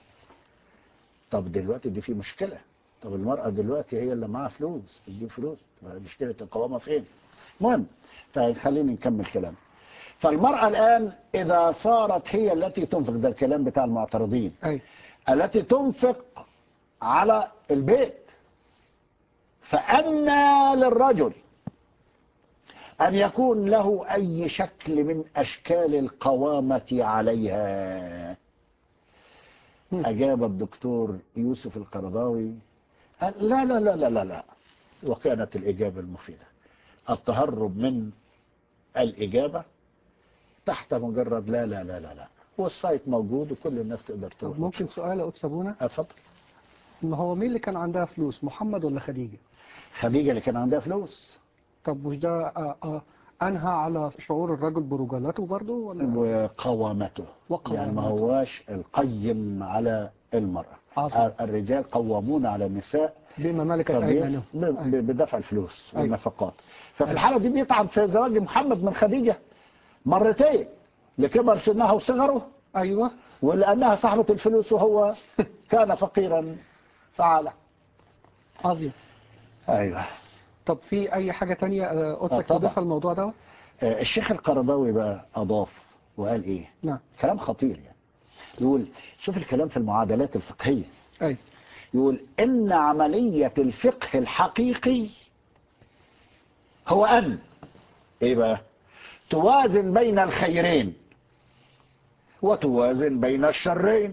[SPEAKER 2] طب دلوقتي دي في مشكلة طب المرأة دلوقتي هي اللي معاها فلوس بتجيب فلوس مشكلة القوامة فين المهم فخليني نكمل كلام فالمرأة الآن إذا صارت هي التي تنفق ده الكلام بتاع المعترضين
[SPEAKER 1] ايوه
[SPEAKER 2] التي تنفق على البيت فأنى للرجل أن يكون له أي شكل من أشكال القوامة عليها
[SPEAKER 1] مم.
[SPEAKER 2] أجاب الدكتور يوسف القرضاوي قال لا لا لا لا لا لا وكانت الإجابة المفيدة التهرب من الإجابة تحت مجرد لا لا لا لا لا والسايت موجود وكل الناس تقدر
[SPEAKER 1] طب
[SPEAKER 2] تروح
[SPEAKER 1] ممكن سؤال يا قدس ابونا
[SPEAKER 2] اتفضل
[SPEAKER 1] ما هو مين اللي كان عندها فلوس محمد ولا خديجة
[SPEAKER 2] خديجة اللي كان عندها فلوس
[SPEAKER 1] طب مش ده آه آه انهى على شعور الرجل برجالته برضو ولا
[SPEAKER 2] وقوامته
[SPEAKER 1] وقوامته.
[SPEAKER 2] يعني ما هواش القيم على المرأة
[SPEAKER 1] عظيم.
[SPEAKER 2] الرجال قوامون على النساء
[SPEAKER 1] بما ملكت
[SPEAKER 2] فبيس-
[SPEAKER 1] ايمانهم
[SPEAKER 2] ب-
[SPEAKER 1] أيوة.
[SPEAKER 2] ب- بدفع الفلوس
[SPEAKER 1] أيوة.
[SPEAKER 2] والنفقات ففي الحالة دي بيطعن في زواج محمد من خديجة مرتين لكبر سنها وصغره
[SPEAKER 1] ايوه
[SPEAKER 2] ولأنها صاحبة الفلوس وهو كان فقيرا فعله
[SPEAKER 1] عظيم
[SPEAKER 2] أيوه
[SPEAKER 1] طب في اي حاجة تانية آه،
[SPEAKER 2] آه،
[SPEAKER 1] قدسك
[SPEAKER 2] طبعا.
[SPEAKER 1] تضيفها الموضوع ده
[SPEAKER 2] آه، الشيخ القرضاوي بقى أضاف وقال إيه
[SPEAKER 1] نعم
[SPEAKER 2] كلام خطير يعني يقول شوف الكلام في المعادلات الفقهية
[SPEAKER 1] اي
[SPEAKER 2] يقول إن عملية الفقه الحقيقي هو أن إيه بقى توازن بين الخيرين وتوازن بين الشرين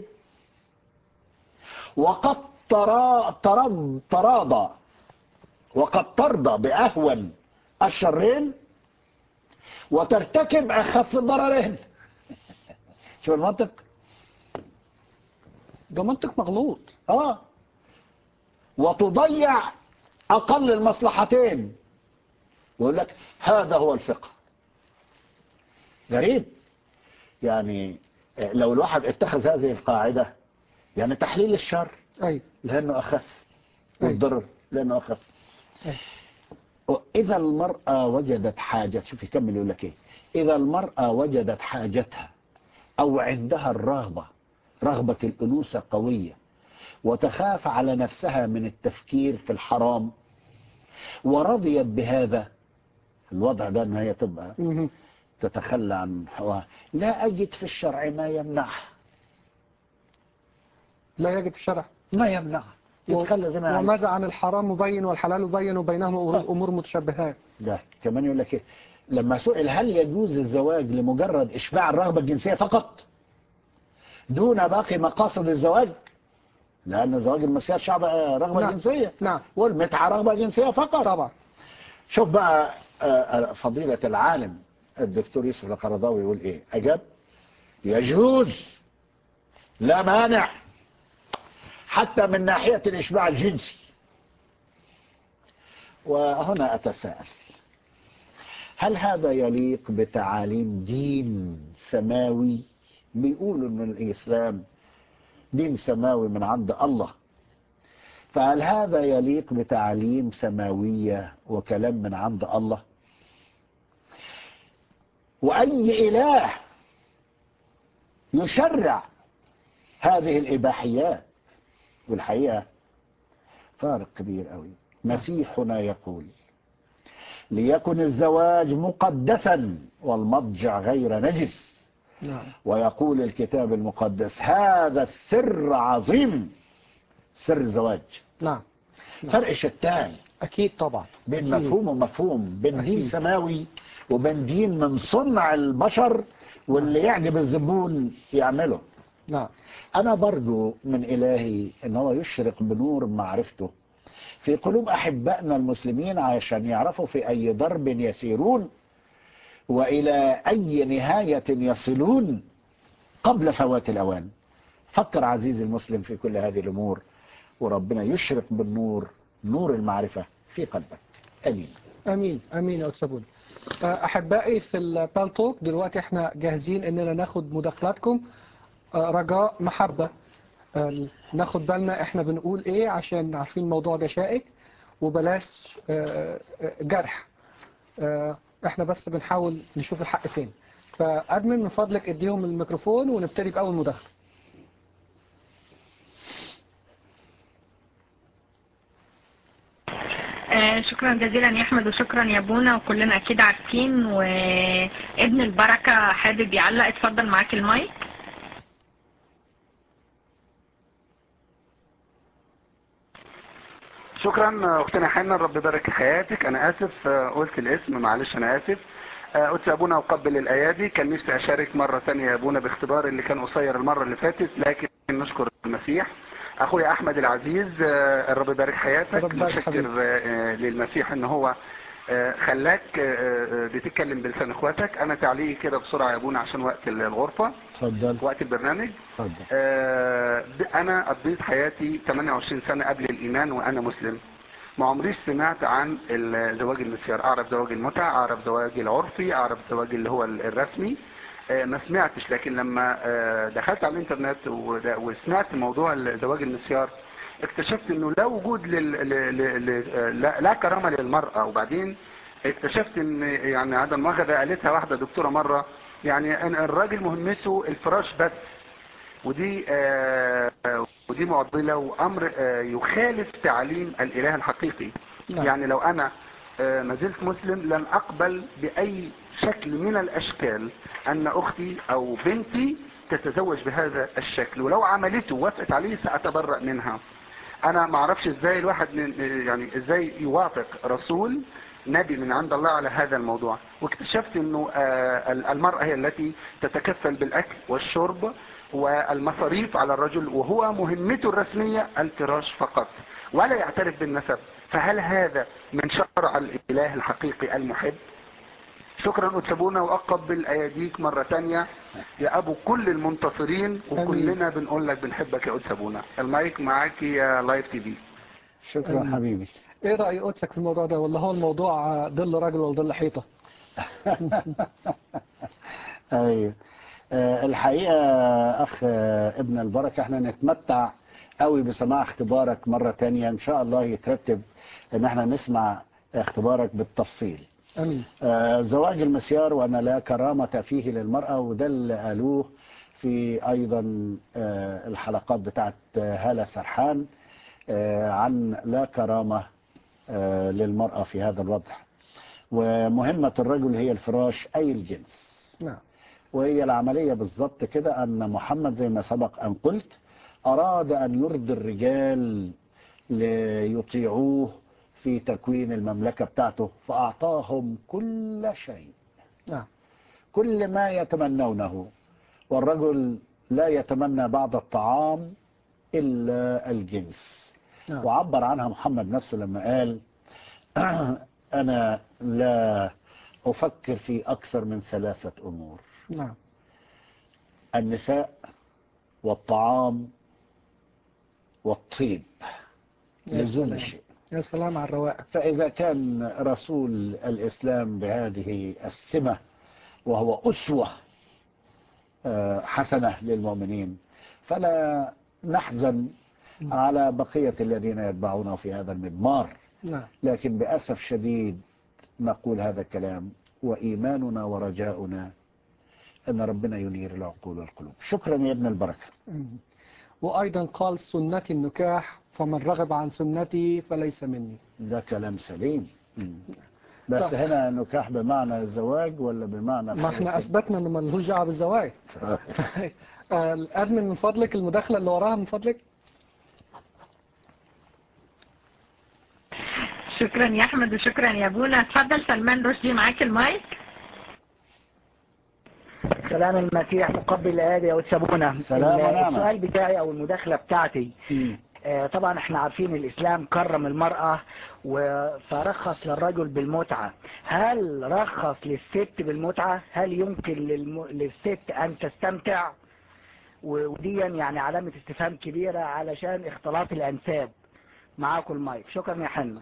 [SPEAKER 2] وقد ترا ترد تراضى وقد ترضى بأهون الشرين وترتكب أخف الضررين شوف المنطق
[SPEAKER 1] ده منطق مغلوط
[SPEAKER 2] اه وتضيع اقل المصلحتين ويقول لك هذا هو الفقه غريب يعني آه، لو الواحد اتخذ هذه القاعدة يعني تحليل الشر
[SPEAKER 1] اي
[SPEAKER 2] لأنه أخف
[SPEAKER 1] أي.
[SPEAKER 2] والضرر لأنه أخف
[SPEAKER 1] أي.
[SPEAKER 2] إذا المرأة وجدت حاجة شوف يكمل يقول لك إيه إذا المرأة وجدت حاجتها أو عندها الرغبة رغبة الأنوثة قوية وتخاف على نفسها من التفكير في الحرام ورضيت بهذا الوضع ده ان هي تبقى
[SPEAKER 1] مهم.
[SPEAKER 2] تتخلى عن هواها لا اجد في الشرع ما يمنعها
[SPEAKER 1] لا يجد في الشرع
[SPEAKER 2] ما يمنعها يتخلى زي ما عايز.
[SPEAKER 1] وماذا عن الحرام مبين والحلال مبين وبينهما أمور- امور متشابهات
[SPEAKER 2] ده كمان يقول لك إيه؟ لما سئل هل يجوز الزواج لمجرد اشباع الرغبه الجنسيه فقط دون باقي مقاصد الزواج لان زواج المسيار شعب رغبه
[SPEAKER 1] نعم.
[SPEAKER 2] جنسيه
[SPEAKER 1] نعم
[SPEAKER 2] والمتعه رغبه جنسيه فقط
[SPEAKER 1] طبعا
[SPEAKER 2] شوف بقى آه، آه، فضيلة العالم الدكتور يوسف القرضاوي يقول ايه اجاب يجوز لا مانع حتى من ناحية الاشباع الجنسي وهنا اتساءل هل هذا يليق بتعاليم دين سماوي بيقولوا ان الاسلام دين سماوي من عند الله فهل هذا يليق بتعليم سماوية وكلام من عند الله وأي إله يشرع هذه الإباحيات والحقيقة فارق كبير قوي مسيحنا يقول ليكن الزواج مقدسا والمضجع غير نجس
[SPEAKER 1] نعم
[SPEAKER 2] ويقول الكتاب المقدس هذا السر عظيم سر الزواج
[SPEAKER 1] نعم
[SPEAKER 2] فرق شتان
[SPEAKER 1] اكيد طبعا
[SPEAKER 2] بين
[SPEAKER 1] أكيد.
[SPEAKER 2] مفهوم ومفهوم بين دين
[SPEAKER 1] أكيد.
[SPEAKER 2] سماوي وبين دين من صنع البشر واللي يعجب الزبون يعمله
[SPEAKER 1] نعم
[SPEAKER 2] أنا برجو من إلهي أن هو يشرق بنور معرفته في قلوب أحبائنا المسلمين عشان يعرفوا في أي درب يسيرون وإلى أي نهاية يصلون قبل فوات الأوان فكر عزيزي المسلم في كل هذه الأمور وربنا يشرق بالنور نور المعرفة في قلبك أمين
[SPEAKER 1] امين امين يا استاذ بوني. آه، احبائي في البالتوك دلوقتي احنا جاهزين اننا ناخد مداخلاتكم آه، رجاء محبة آه، ناخد بالنا احنا بنقول ايه عشان عارفين الموضوع ده شائك وبلاش آه، آه، جرح آه، احنا بس بنحاول نشوف الحق فين فادمن من فضلك اديهم الميكروفون ونبتدي باول مداخله
[SPEAKER 5] آه، شكرا جزيلا يا احمد وشكرا يا بونا وكلنا اكيد عارفين وابن البركة حابب يعلق اتفضل معاك المايك
[SPEAKER 6] شكرا اختنا حنا رب يبارك حياتك انا اسف آه، قلت الاسم معلش انا اسف آه، قلت يا ابونا اقبل الايادي كان نفسي اشارك مرة ثانية يا ابونا باختباري اللي كان قصير المرة اللي فاتت لكن نشكر المسيح اخويا احمد العزيز آه، الرب يبارك حياتك
[SPEAKER 1] رب يبارك
[SPEAKER 6] متشكر
[SPEAKER 1] حبيبي.
[SPEAKER 6] آه، للمسيح ان هو آه، خلاك آه، آه، بتتكلم بلسان اخواتك انا تعليقي كده بسرعة يا ابونا عشان وقت الغرفة
[SPEAKER 2] تفضل
[SPEAKER 6] وقت البرنامج
[SPEAKER 2] تفضل
[SPEAKER 6] آه، انا قضيت حياتي 28 سنة قبل الايمان وانا مسلم ما عمريش سمعت عن الزواج المسيار اعرف زواج المتع اعرف زواج العرفي اعرف زواج اللي هو الرسمي آه، ما سمعتش لكن لما آه، دخلت على الانترنت وده- وسمعت موضوع الزواج المسيار اكتشفت انه لا وجود لل... ل... ل... ل... آه، لا... لا كرامة للمرأة وبعدين اكتشفت ان يعني هذا المؤاخذة قالتها واحدة دكتورة مرة يعني أن الراجل مهمته الفراش بس ودي آه ودي معضلة وأمر آه يخالف تعليم الإله الحقيقي
[SPEAKER 1] نعم.
[SPEAKER 6] يعني لو أنا آه ما زلت مسلم لن أقبل بأي شكل من الأشكال أن أختي أو بنتي تتزوج بهذا الشكل ولو عملته وافقت عليه سأتبرأ منها انا ما اعرفش ازاي الواحد من يعني ازاي يوافق رسول نبي من عند الله على هذا الموضوع واكتشفت انه آه، المرأة هي التي تتكفل بالاكل والشرب والمصاريف على الرجل وهو مهمته الرسمية الفراش فقط ولا يعترف بالنسب فهل هذا من شرع الاله الحقيقي المحب شكرا أتسابونا وأقبل أياديك مرة تانية يا أبو كل المنتصرين وكلنا بنقول لك بنحبك يا أتسابونا المايك معاك يا لايف تي في
[SPEAKER 2] شكرا
[SPEAKER 1] أمين.
[SPEAKER 2] حبيبي
[SPEAKER 1] ايه رأي قدسك في الموضوع ده ولا هو الموضوع ظل راجل ولا ظل حيطة
[SPEAKER 2] ايوه آه، الحقيقة أخ آه، ابن البركة احنا نتمتع قوي بسماع اختبارك مرة تانية إن شاء الله يترتب إن احنا نسمع اختبارك بالتفصيل
[SPEAKER 1] امين
[SPEAKER 2] آه، زواج المسيار وأن لا كرامة فيه للمرأة وده اللي قالوه في أيضا آه، الحلقات بتاعت آه، هالة سرحان آه، عن لا كرامة آه، للمرأة في هذا الوضع ومهمة الرجل هي الفراش أي الجنس
[SPEAKER 1] نعم
[SPEAKER 2] وهي العملية بالظبط كده أن محمد زي ما سبق أن قلت أراد أن يرضي الرجال ليطيعوه في تكوين المملكة بتاعته فأعطاهم كل شيء
[SPEAKER 1] نعم
[SPEAKER 2] كل ما يتمنونه والرجل لا يتمنى بعد الطعام إلا الجنس
[SPEAKER 1] نعم
[SPEAKER 2] وعبر عنها محمد نفسه لما قال أنا لا أفكر في أكثر من ثلاثة أمور
[SPEAKER 1] نعم
[SPEAKER 2] النساء والطعام والطيب
[SPEAKER 1] يا
[SPEAKER 2] لزوم
[SPEAKER 1] سلام.
[SPEAKER 2] الشيء
[SPEAKER 1] يا سلام على الرواقة
[SPEAKER 2] فإذا كان رسول الإسلام بهذه السمة وهو أسوة آه، حسنة للمؤمنين فلا نحزن على بقية الذين يتبعونه في هذا المضمار
[SPEAKER 1] نعم
[SPEAKER 2] لكن بأسف شديد نقول هذا الكلام وإيماننا ورجاؤنا أن ربنا ينير العقول والقلوب شكرا يا ابن البركة
[SPEAKER 1] مم. وأيضا قال سنتي النكاح فمن رغب عن سنتي فليس مني
[SPEAKER 2] ده كلام سليم مم. بس
[SPEAKER 1] طب.
[SPEAKER 2] هنا نكاح بمعنى الزواج ولا بمعنى
[SPEAKER 1] ما احنا
[SPEAKER 2] حاجة
[SPEAKER 1] أثبتنا إنه ملهوش دعوة بالزواج
[SPEAKER 2] كده؟
[SPEAKER 1] آه، الأدمن من فضلك المداخلة اللي وراها من فضلك
[SPEAKER 5] شكرا يا احمد وشكرا يا ابونا اتفضل سلمان رشدي معاك المايك
[SPEAKER 7] سلام المسيح مقبل الآية يا وتسابونا
[SPEAKER 2] سلام
[SPEAKER 7] ال-
[SPEAKER 2] ونعمة.
[SPEAKER 7] السؤال بتاعي أو المداخلة بتاعتي
[SPEAKER 2] مم.
[SPEAKER 7] آه، طبعا احنا عارفين الإسلام كرم المرأة و- فرخص للرجل بالمتعة هل رخص للست بالمتعة هل يمكن للم... للست أن تستمتع و- وديا يعني علامة استفهام كبيرة علشان اختلاط الأنساب معاكم المايك شكرا يا حنا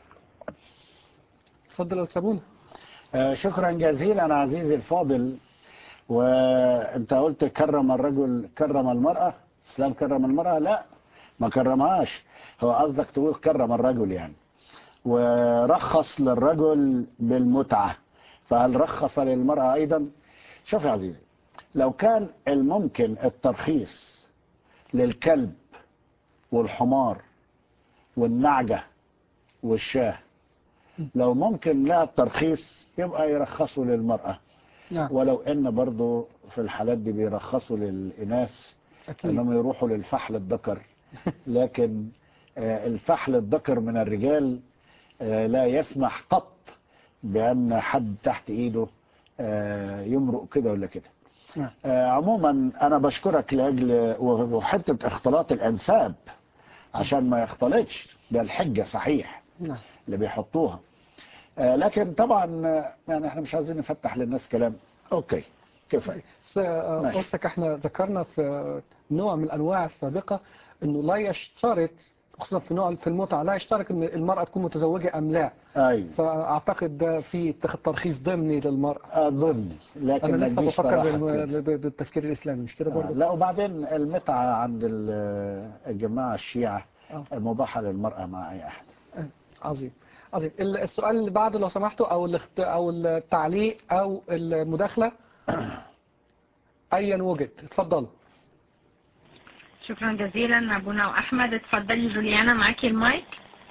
[SPEAKER 1] اتفضل يا سابونا
[SPEAKER 2] آه، شكرا جزيلا عزيزي الفاضل وانت قلت كرم الرجل كرم المرأة اسلام كرم المرأة لا ما كرمهاش هو قصدك تقول كرم الرجل يعني ورخص للرجل بالمتعة فهل رخص للمرأة ايضا شوف يا عزيزي لو كان الممكن الترخيص للكلب والحمار والنعجة والشاه لو ممكن لها الترخيص يبقى يرخصوا للمرأة
[SPEAKER 1] نعم
[SPEAKER 2] ولو ان برضو في الحالات دي بيرخصوا للإناث
[SPEAKER 1] أكيد
[SPEAKER 2] انهم يروحوا للفحل الذكر لكن آه، الفحل الذكر من الرجال آه، لا يسمح قط بأن حد تحت ايده آه، يمرق كده ولا كده
[SPEAKER 1] نعم
[SPEAKER 2] آه، عموما انا بشكرك لاجل وحته اختلاط الانساب عشان ما يختلطش ده الحجه صحيح
[SPEAKER 1] نعم
[SPEAKER 2] اللي بيحطوها آه، لكن طبعا آه، يعني احنا مش عايزين نفتح للناس كلام اوكي كفايه
[SPEAKER 1] بس، آه،
[SPEAKER 2] ماشي.
[SPEAKER 1] قلتك احنا ذكرنا في نوع من الانواع السابقه انه لا يشترط خصوصا في نوع في المتعه لا يشترط ان المراه تكون متزوجه ام لا
[SPEAKER 2] ايوه
[SPEAKER 1] فاعتقد ده في اتخاذ ترخيص ضمني للمراه
[SPEAKER 2] اظن لكن
[SPEAKER 1] انا
[SPEAKER 2] ما
[SPEAKER 1] لسه
[SPEAKER 2] تجيش
[SPEAKER 1] بفكر
[SPEAKER 2] صراحة
[SPEAKER 1] بالم-
[SPEAKER 2] كده.
[SPEAKER 1] ب- بالتفكير الاسلامي مش كده
[SPEAKER 2] آه،
[SPEAKER 1] برضه
[SPEAKER 2] لا وبعدين المتعه عند ال- الجماعه الشيعه
[SPEAKER 1] آه.
[SPEAKER 2] مباحه للمراه مع اي احد
[SPEAKER 1] عظيم عظيم ال- السؤال اللي بعده لو سمحتوا او الاخت... او التعليق او المداخله ايا وجد اتفضلوا
[SPEAKER 5] شكرا جزيلا ابونا واحمد اتفضلي جوليانا معاكي المايك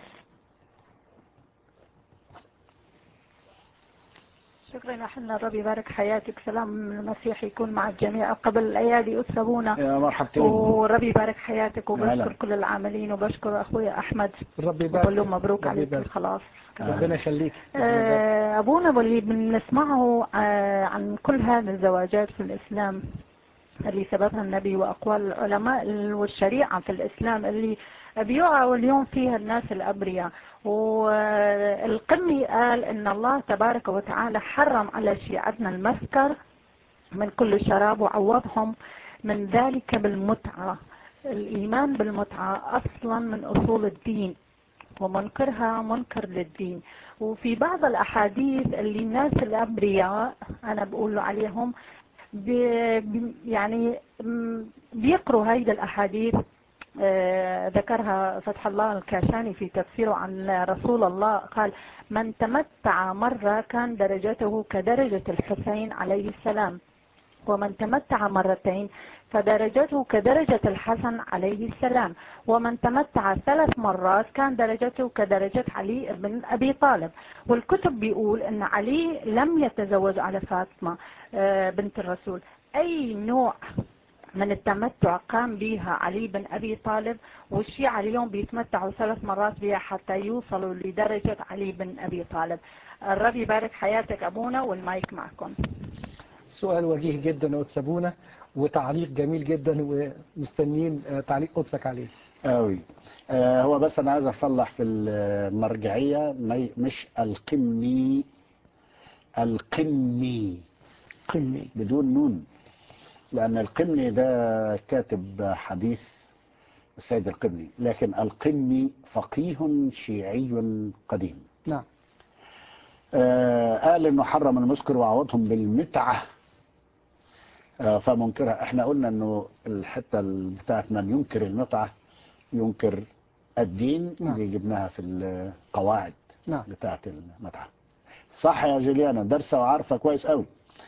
[SPEAKER 8] شكرا يا حنا الرب يبارك حياتك سلام المسيح يكون مع الجميع قبل الايادي اسبونا
[SPEAKER 2] يا مرحبتين
[SPEAKER 8] والرب يبارك حياتك وبشكر
[SPEAKER 2] هلا.
[SPEAKER 8] كل العاملين وبشكر اخويا احمد
[SPEAKER 1] الرب يبارك
[SPEAKER 8] بقول له مبروك
[SPEAKER 1] الرب
[SPEAKER 8] عليك
[SPEAKER 1] يبارك.
[SPEAKER 8] الخلاص
[SPEAKER 1] ربنا يخليك
[SPEAKER 8] آه، ابونا واللي بنسمعه آه، عن كل هذه الزواجات في الاسلام اللي سببها النبي واقوال العلماء والشريعه في الاسلام اللي بيقعوا اليوم فيها الناس الابرياء والقمي قال ان الله تبارك وتعالى حرم على شيعتنا المسكر من كل شراب وعوضهم من ذلك بالمتعه الايمان بالمتعه اصلا من اصول الدين ومنكرها منكر للدين وفي بعض الأحاديث اللي الناس الأبرياء أنا بقول عليهم بي بي- يعني م- بيقروا هيدا الأحاديث آه، ذكرها فتح الله الكاشاني في تفسيره عن رسول الله قال من تمتع مرة كان درجته كدرجة الحسين عليه السلام ومن تمتع مرتين فدرجته كدرجة الحسن عليه السلام ومن تمتع ثلاث مرات كان درجته كدرجة علي بن أبي طالب والكتب بيقول أن علي لم يتزوج على فاطمة آه، بنت الرسول أي نوع من التمتع قام بها علي بن أبي طالب والشيعة اليوم بيتمتعوا ثلاث مرات بها حتى يوصلوا لدرجة علي بن أبي طالب الرب يبارك حياتك أبونا والمايك معكم
[SPEAKER 1] سؤال وجيه جدا يا قدس ابونا وتعليق جميل جدا ومستنيين آه، تعليق قدسك عليه
[SPEAKER 2] قوي آه هو بس انا عايز اصلح في المرجعيه مي- مش القمي القمي
[SPEAKER 1] قمي
[SPEAKER 2] بدون نون لان القمي ده كاتب حديث السيد القمي لكن القمي فقيه شيعي قديم
[SPEAKER 1] نعم
[SPEAKER 2] آه قال انه حرم المسكر وعوضهم بالمتعه آه فمنكرها احنا قلنا انه الحته بتاعت من ينكر المتعه ينكر الدين
[SPEAKER 1] نعم.
[SPEAKER 2] دي جبناها في القواعد
[SPEAKER 1] نعم
[SPEAKER 2] بتاعت المتعه صح يا جوليانا دارسه وعارفه كويس قوي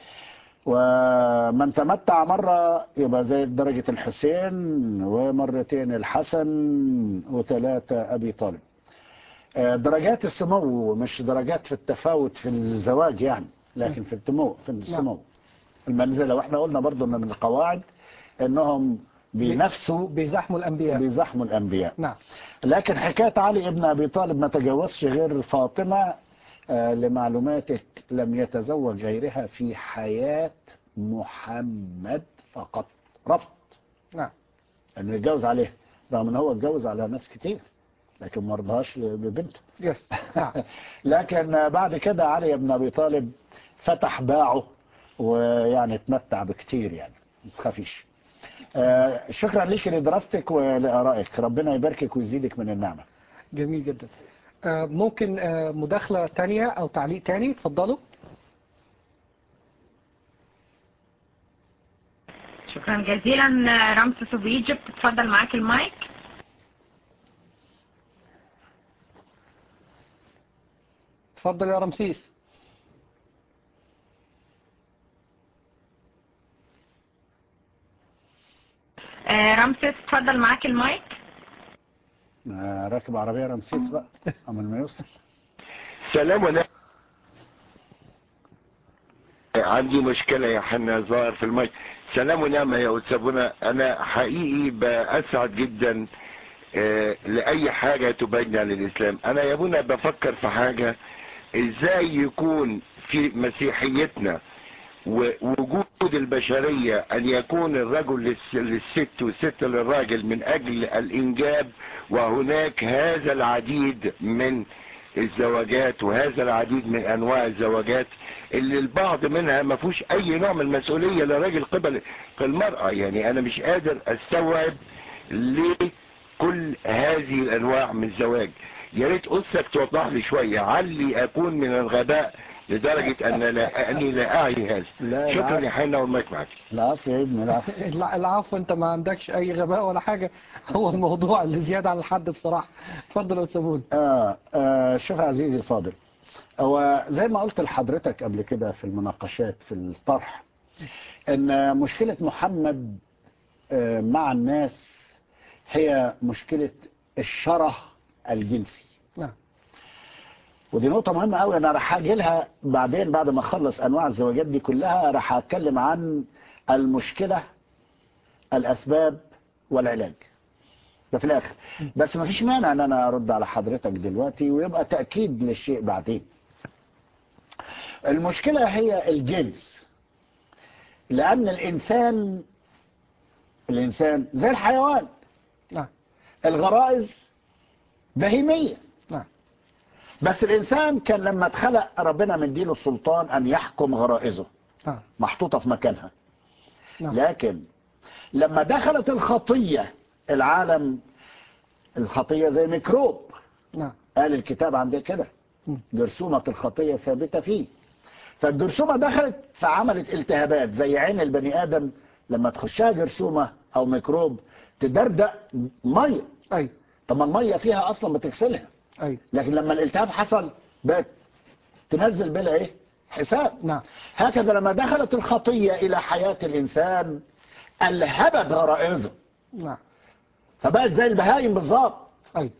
[SPEAKER 2] ومن تمتع مرة يبقى زي درجة الحسين ومرتين الحسن وثلاثة أبي طالب آه، درجات السمو مش درجات في التفاوت في الزواج يعني لكن في التمو في السمو المنزلة واحنا قلنا برضو ان من القواعد انهم بينافسوا
[SPEAKER 1] بيزاحموا الانبياء
[SPEAKER 2] بيزاحموا الانبياء
[SPEAKER 1] نعم
[SPEAKER 2] لكن حكاية علي ابن أبي طالب ما تجوزش غير فاطمة آه، لمعلوماتك لم يتزوج غيرها في حياة محمد فقط رفض
[SPEAKER 1] نعم
[SPEAKER 2] انه يتجوز عليها رغم ان هو اتجوز على ناس كتير لكن ما رضاش ببنته
[SPEAKER 1] يس نعم
[SPEAKER 2] لكن آه، بعد كده علي بن ابي طالب فتح باعه ويعني اتمتع بكتير يعني ما تخافيش آه، شكرا ليك لدراستك ولارائك ربنا يباركك ويزيدك من النعمه
[SPEAKER 1] جميل جدا آه، ممكن آه، مداخلة تانية أو تعليق تاني اتفضلوا
[SPEAKER 5] شكرا جزيلا رمسيس اوف ايجيبت اتفضل معاك المايك
[SPEAKER 1] اتفضل يا رمسيس
[SPEAKER 5] آه، رمسيس اتفضل معاك المايك
[SPEAKER 2] آه، راكب عربيه رمسيس بقى اما ما يوصل
[SPEAKER 9] سلام عليكم عندي مشكلة يا حنا ظاهر في المايك سلام ونعمة يا أستاذنا أنا حقيقي بأسعد جدا آه، لأي حاجة تبين عن الإسلام أنا يا ابونا بفكر في حاجة إزاي يكون في مسيحيتنا ووجود البشرية أن يكون الرجل للس- للست والست للراجل من أجل الإنجاب وهناك هذا العديد من الزواجات وهذا العديد من أنواع الزواجات اللي البعض منها ما فيهوش أي نوع من المسؤولية للراجل قبل المرأة يعني أنا مش قادر أستوعب ليه كل هذه الأنواع من الزواج يا ريت أسك توضح لي شوية علي أكون من الغباء لدرجة أن لا أني لا أعي هذا
[SPEAKER 2] لا
[SPEAKER 9] شكرا
[SPEAKER 2] لا
[SPEAKER 9] يا حنا والمايك معك
[SPEAKER 2] العفو يا ابني العفو
[SPEAKER 1] الع- العفو انت ما عندكش اي غباء ولا حاجة هو الموضوع اللي زيادة عن الحد بصراحة اتفضل يا سابون
[SPEAKER 2] آه آه شوف عزيزي الفاضل هو زي ما قلت لحضرتك قبل كده في المناقشات في الطرح ان مشكلة محمد آه، مع الناس هي مشكلة الشره الجنسي
[SPEAKER 1] نعم
[SPEAKER 2] ودي نقطة مهمة قوي انا راح اجي لها بعدين بعد ما اخلص انواع الزواجات دي كلها راح اتكلم عن المشكلة الاسباب والعلاج ده في الاخر بس ما فيش مانع ان انا ارد على حضرتك دلوقتي ويبقى تأكيد للشيء بعدين المشكلة هي الجنس لان الانسان الانسان زي الحيوان
[SPEAKER 1] نعم
[SPEAKER 2] الغرائز بهيمية
[SPEAKER 1] نعم
[SPEAKER 2] بس الإنسان كان لما اتخلق ربنا مديله السلطان أن يحكم غرائزه
[SPEAKER 1] نعم
[SPEAKER 2] محطوطة في مكانها
[SPEAKER 1] نعم
[SPEAKER 2] لكن لما دخلت الخطية العالم الخطية زي ميكروب
[SPEAKER 1] نعم
[SPEAKER 2] قال الكتاب عندنا كده
[SPEAKER 1] مم.
[SPEAKER 2] جرثومة الخطية ثابتة فيه فالجرثومة دخلت فعملت التهابات زي عين البني آدم لما تخشها جرثومة أو ميكروب تدردق مية
[SPEAKER 1] أي
[SPEAKER 2] طب ما المية فيها أصلا بتغسلها
[SPEAKER 1] أي
[SPEAKER 2] لكن لما الالتهاب حصل بقت تنزل بلا ايه حساب
[SPEAKER 1] نعم
[SPEAKER 2] هكذا لما دخلت الخطية الى حياة الانسان الهبت غرائزه
[SPEAKER 1] نعم
[SPEAKER 2] فبقت زي البهايم بالظبط
[SPEAKER 1] أي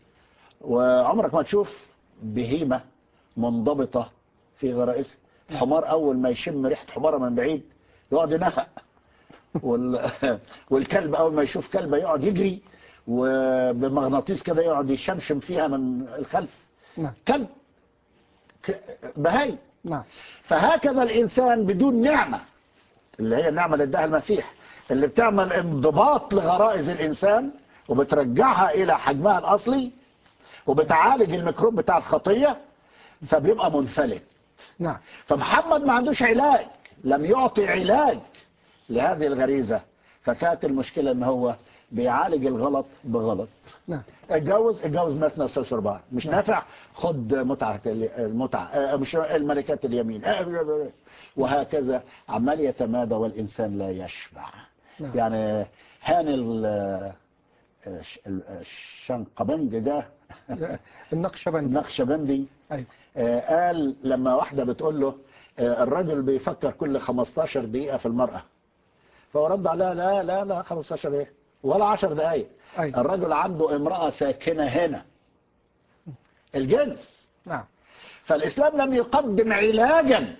[SPEAKER 2] وعمرك ما تشوف بهيمة منضبطة في غرائزها الحمار اول ما يشم ريحة حمارة من بعيد يقعد ينهق وال... والكلب اول ما يشوف كلبة يقعد يجري وبمغناطيس كده يقعد يشمشم فيها من الخلف
[SPEAKER 1] نعم
[SPEAKER 2] كلب ك- بهايم
[SPEAKER 1] نعم
[SPEAKER 2] فهكذا الإنسان بدون نعمة اللي هي النعمة اللي اداها المسيح اللي بتعمل انضباط لغرائز الإنسان وبترجعها إلى حجمها الأصلي وبتعالج الميكروب بتاع الخطية فبيبقى منفلت
[SPEAKER 1] نعم
[SPEAKER 2] فمحمد ما عندوش علاج لم يعطي علاج لهذه الغريزة فكانت المشكلة ان هو بيعالج الغلط بغلط
[SPEAKER 1] نعم
[SPEAKER 2] اتجوز اتجوز مثنى ثلاث اربعه مش نافع خد متعه المتعه آه، مش الملكات اليمين آه، وهكذا عمال يتمادى والانسان لا يشبع
[SPEAKER 1] نعم.
[SPEAKER 2] يعني هان ال- الش- الشنقبنج ده
[SPEAKER 1] النقشبندي
[SPEAKER 2] النقشبندي
[SPEAKER 1] أي
[SPEAKER 2] آه، قال لما واحده بتقول له آه، الرجل بيفكر كل 15 دقيقه في المراه فهو رد عليها لا لا لا 15 ايه ولا 10 دقائق
[SPEAKER 1] أي
[SPEAKER 2] الرجل عنده امرأة ساكنة هنا الجنس
[SPEAKER 1] نعم
[SPEAKER 2] فالإسلام لم يقدم علاجا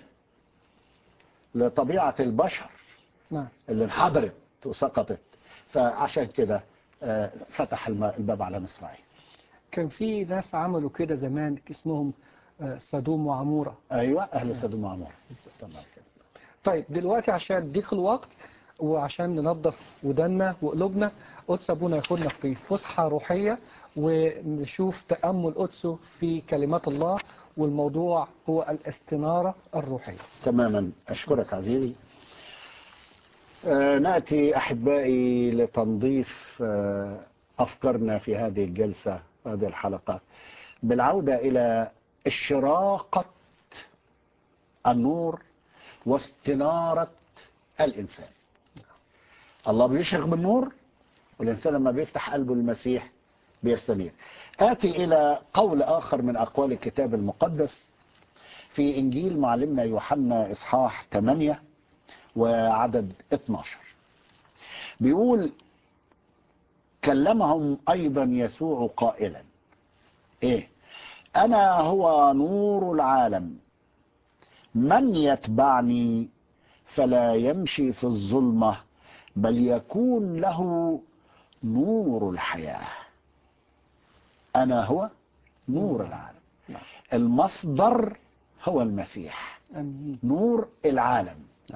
[SPEAKER 2] لطبيعة البشر
[SPEAKER 1] نعم
[SPEAKER 2] اللي انحدرت وسقطت فعشان كده آه، فتح الم- الباب على مصراعي
[SPEAKER 1] كان في ناس عملوا كده زمان اسمهم آه، سدوم وعمورة
[SPEAKER 2] ايوه اهل سدوم وعمور تمام كده
[SPEAKER 1] طيب دلوقتي عشان ضيق الوقت وعشان ننظف ودنا وقلوبنا قدس ابونا ياخدنا في فسحة روحية ونشوف تأمل قدسه في كلمات الله والموضوع هو الاستنارة الروحية
[SPEAKER 2] تماما اشكرك عزيزي آه، ناتي احبائي لتنظيف آه، افكارنا في هذه الجلسه هذه الحلقه بالعوده الى اشراقه النور واستناره الانسان الله بيشرق بالنور والانسان لما بيفتح قلبه للمسيح بيستنير اتي الى قول اخر من اقوال الكتاب المقدس في إنجيل معلمنا يوحنا إصحاح 8 وعدد 12 بيقول كلمهم أيضا يسوع قائلا إيه أنا هو نور العالم من يتبعني فلا يمشي في الظلمة بل يكون له نور الحياة أنا هو نور العالم المصدر هو المسيح
[SPEAKER 1] أمين
[SPEAKER 2] نور العالم
[SPEAKER 1] نعم.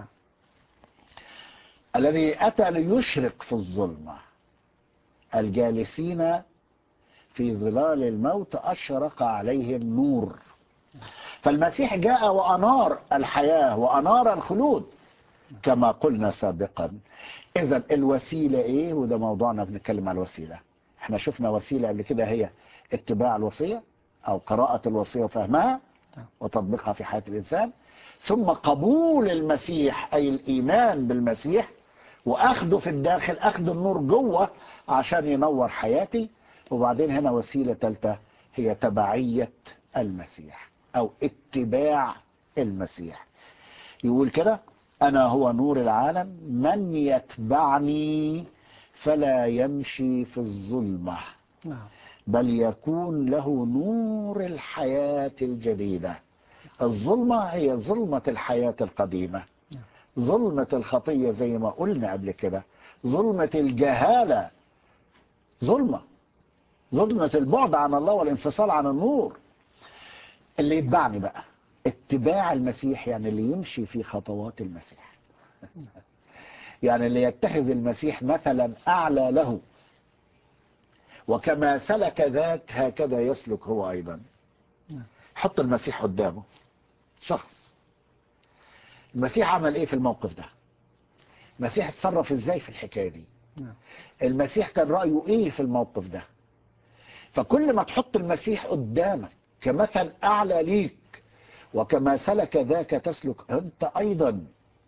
[SPEAKER 2] الذي أتى ليشرق في الظلمة الجالسين في ظلال الموت أشرق عليهم نور فالمسيح جاء وأنار الحياة وأنار الخلود كما قلنا سابقا إذا الوسيلة إيه وده موضوعنا بنتكلم على الوسيلة احنا شفنا وسيلة قبل كده هي اتباع الوصية أو قراءة الوصية وفهمها وتطبيقها في حياة الإنسان ثم قبول المسيح أي الإيمان بالمسيح وأخده في الداخل أخذ النور جوه عشان ينور حياتي وبعدين هنا وسيلة ثالثة هي تبعية المسيح أو اتباع المسيح يقول كده أنا هو نور العالم من يتبعني فلا يمشي في الظلمة
[SPEAKER 1] نعم
[SPEAKER 2] بل يكون له نور الحياة الجديدة الظلمة هي ظلمة الحياة القديمة ظلمة الخطية زي ما قلنا قبل كده ظلمة الجهالة ظلمة ظلمة البعد عن الله والانفصال عن النور اللي يتبعني بقى اتباع المسيح يعني اللي يمشي في خطوات المسيح يعني اللي يتخذ المسيح مثلا أعلى له وكما سلك ذاك هكذا يسلك هو أيضا حط المسيح قدامه شخص المسيح عمل ايه في الموقف ده المسيح اتصرف ازاي في الحكاية دي
[SPEAKER 1] نعم.
[SPEAKER 2] المسيح كان رأيه ايه في الموقف ده فكل ما تحط المسيح قدامك كمثل اعلى ليك وكما سلك ذاك تسلك انت ايضا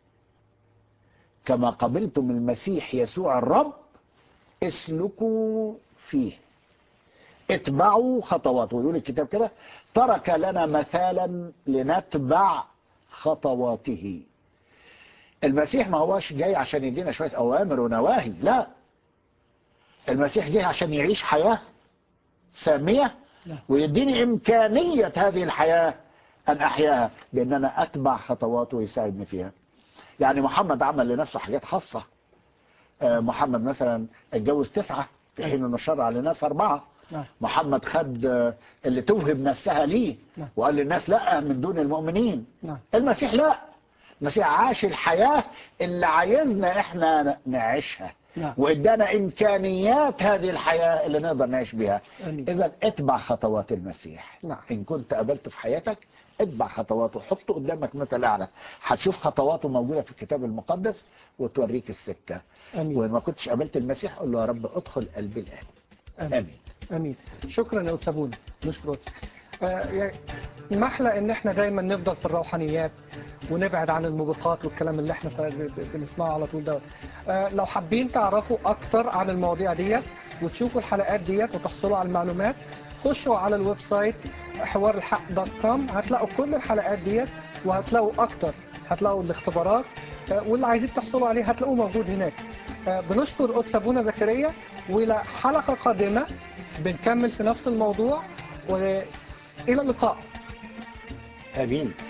[SPEAKER 2] كما قبلتم المسيح يسوع الرب اسلكوا فيه اتبعوا خطواته يقول الكتاب كده ترك لنا مثالا لنتبع خطواته المسيح ما هوش جاي عشان يدينا شوية أوامر ونواهي لا المسيح جاي عشان يعيش حياة سامية ويديني إمكانية هذه الحياة أن أحياها بأن أنا أتبع خطواته ويساعدني فيها يعني محمد عمل لنفسه حاجات خاصة آه، محمد مثلا اتجوز تسعة في حين أن الشرع على ناس أربعة
[SPEAKER 1] نعم.
[SPEAKER 2] محمد خد آه، اللي توهب نفسها ليه
[SPEAKER 1] نعم.
[SPEAKER 2] وقال للناس لا من دون المؤمنين
[SPEAKER 1] نعم
[SPEAKER 2] المسيح لا المسيح عاش الحياة اللي عايزنا احنا نعيشها
[SPEAKER 1] نعم.
[SPEAKER 2] وادانا امكانيات هذه الحياة اللي نقدر نعيش بها
[SPEAKER 1] آمين.
[SPEAKER 2] اذا اتبع خطوات المسيح
[SPEAKER 1] نعم.
[SPEAKER 2] ان كنت قابلته في حياتك اتبع خطواته حطه قدامك مثل اعلى هتشوف خطواته موجودة في الكتاب المقدس وتوريك السكة
[SPEAKER 1] آمين
[SPEAKER 2] وإن ما كنتش قابلت المسيح قول له يا رب ادخل قلبي الآن
[SPEAKER 1] آمين
[SPEAKER 2] آمين
[SPEAKER 1] امين شكرا يا استاذ بونا نشكر أستاذ. آه يعني محلى ان احنا دايما نفضل في الروحانيات ونبعد عن الموبقات والكلام اللي احنا س- ب- ب- بنسمعه على طول ده آه لو حابين تعرفوا اكتر عن المواضيع ديت وتشوفوا الحلقات ديت وتحصلوا على المعلومات خشوا على الويب سايت حوار الحق دوت كوم هتلاقوا كل الحلقات ديت وهتلاقوا اكتر هتلاقوا الاختبارات آه واللي عايزين تحصلوا عليه هتلاقوه موجود هناك آه بنشكر قدس ابونا زكريا والى حلقه قادمه بنكمل في نفس الموضوع والى اللقاء
[SPEAKER 2] آمين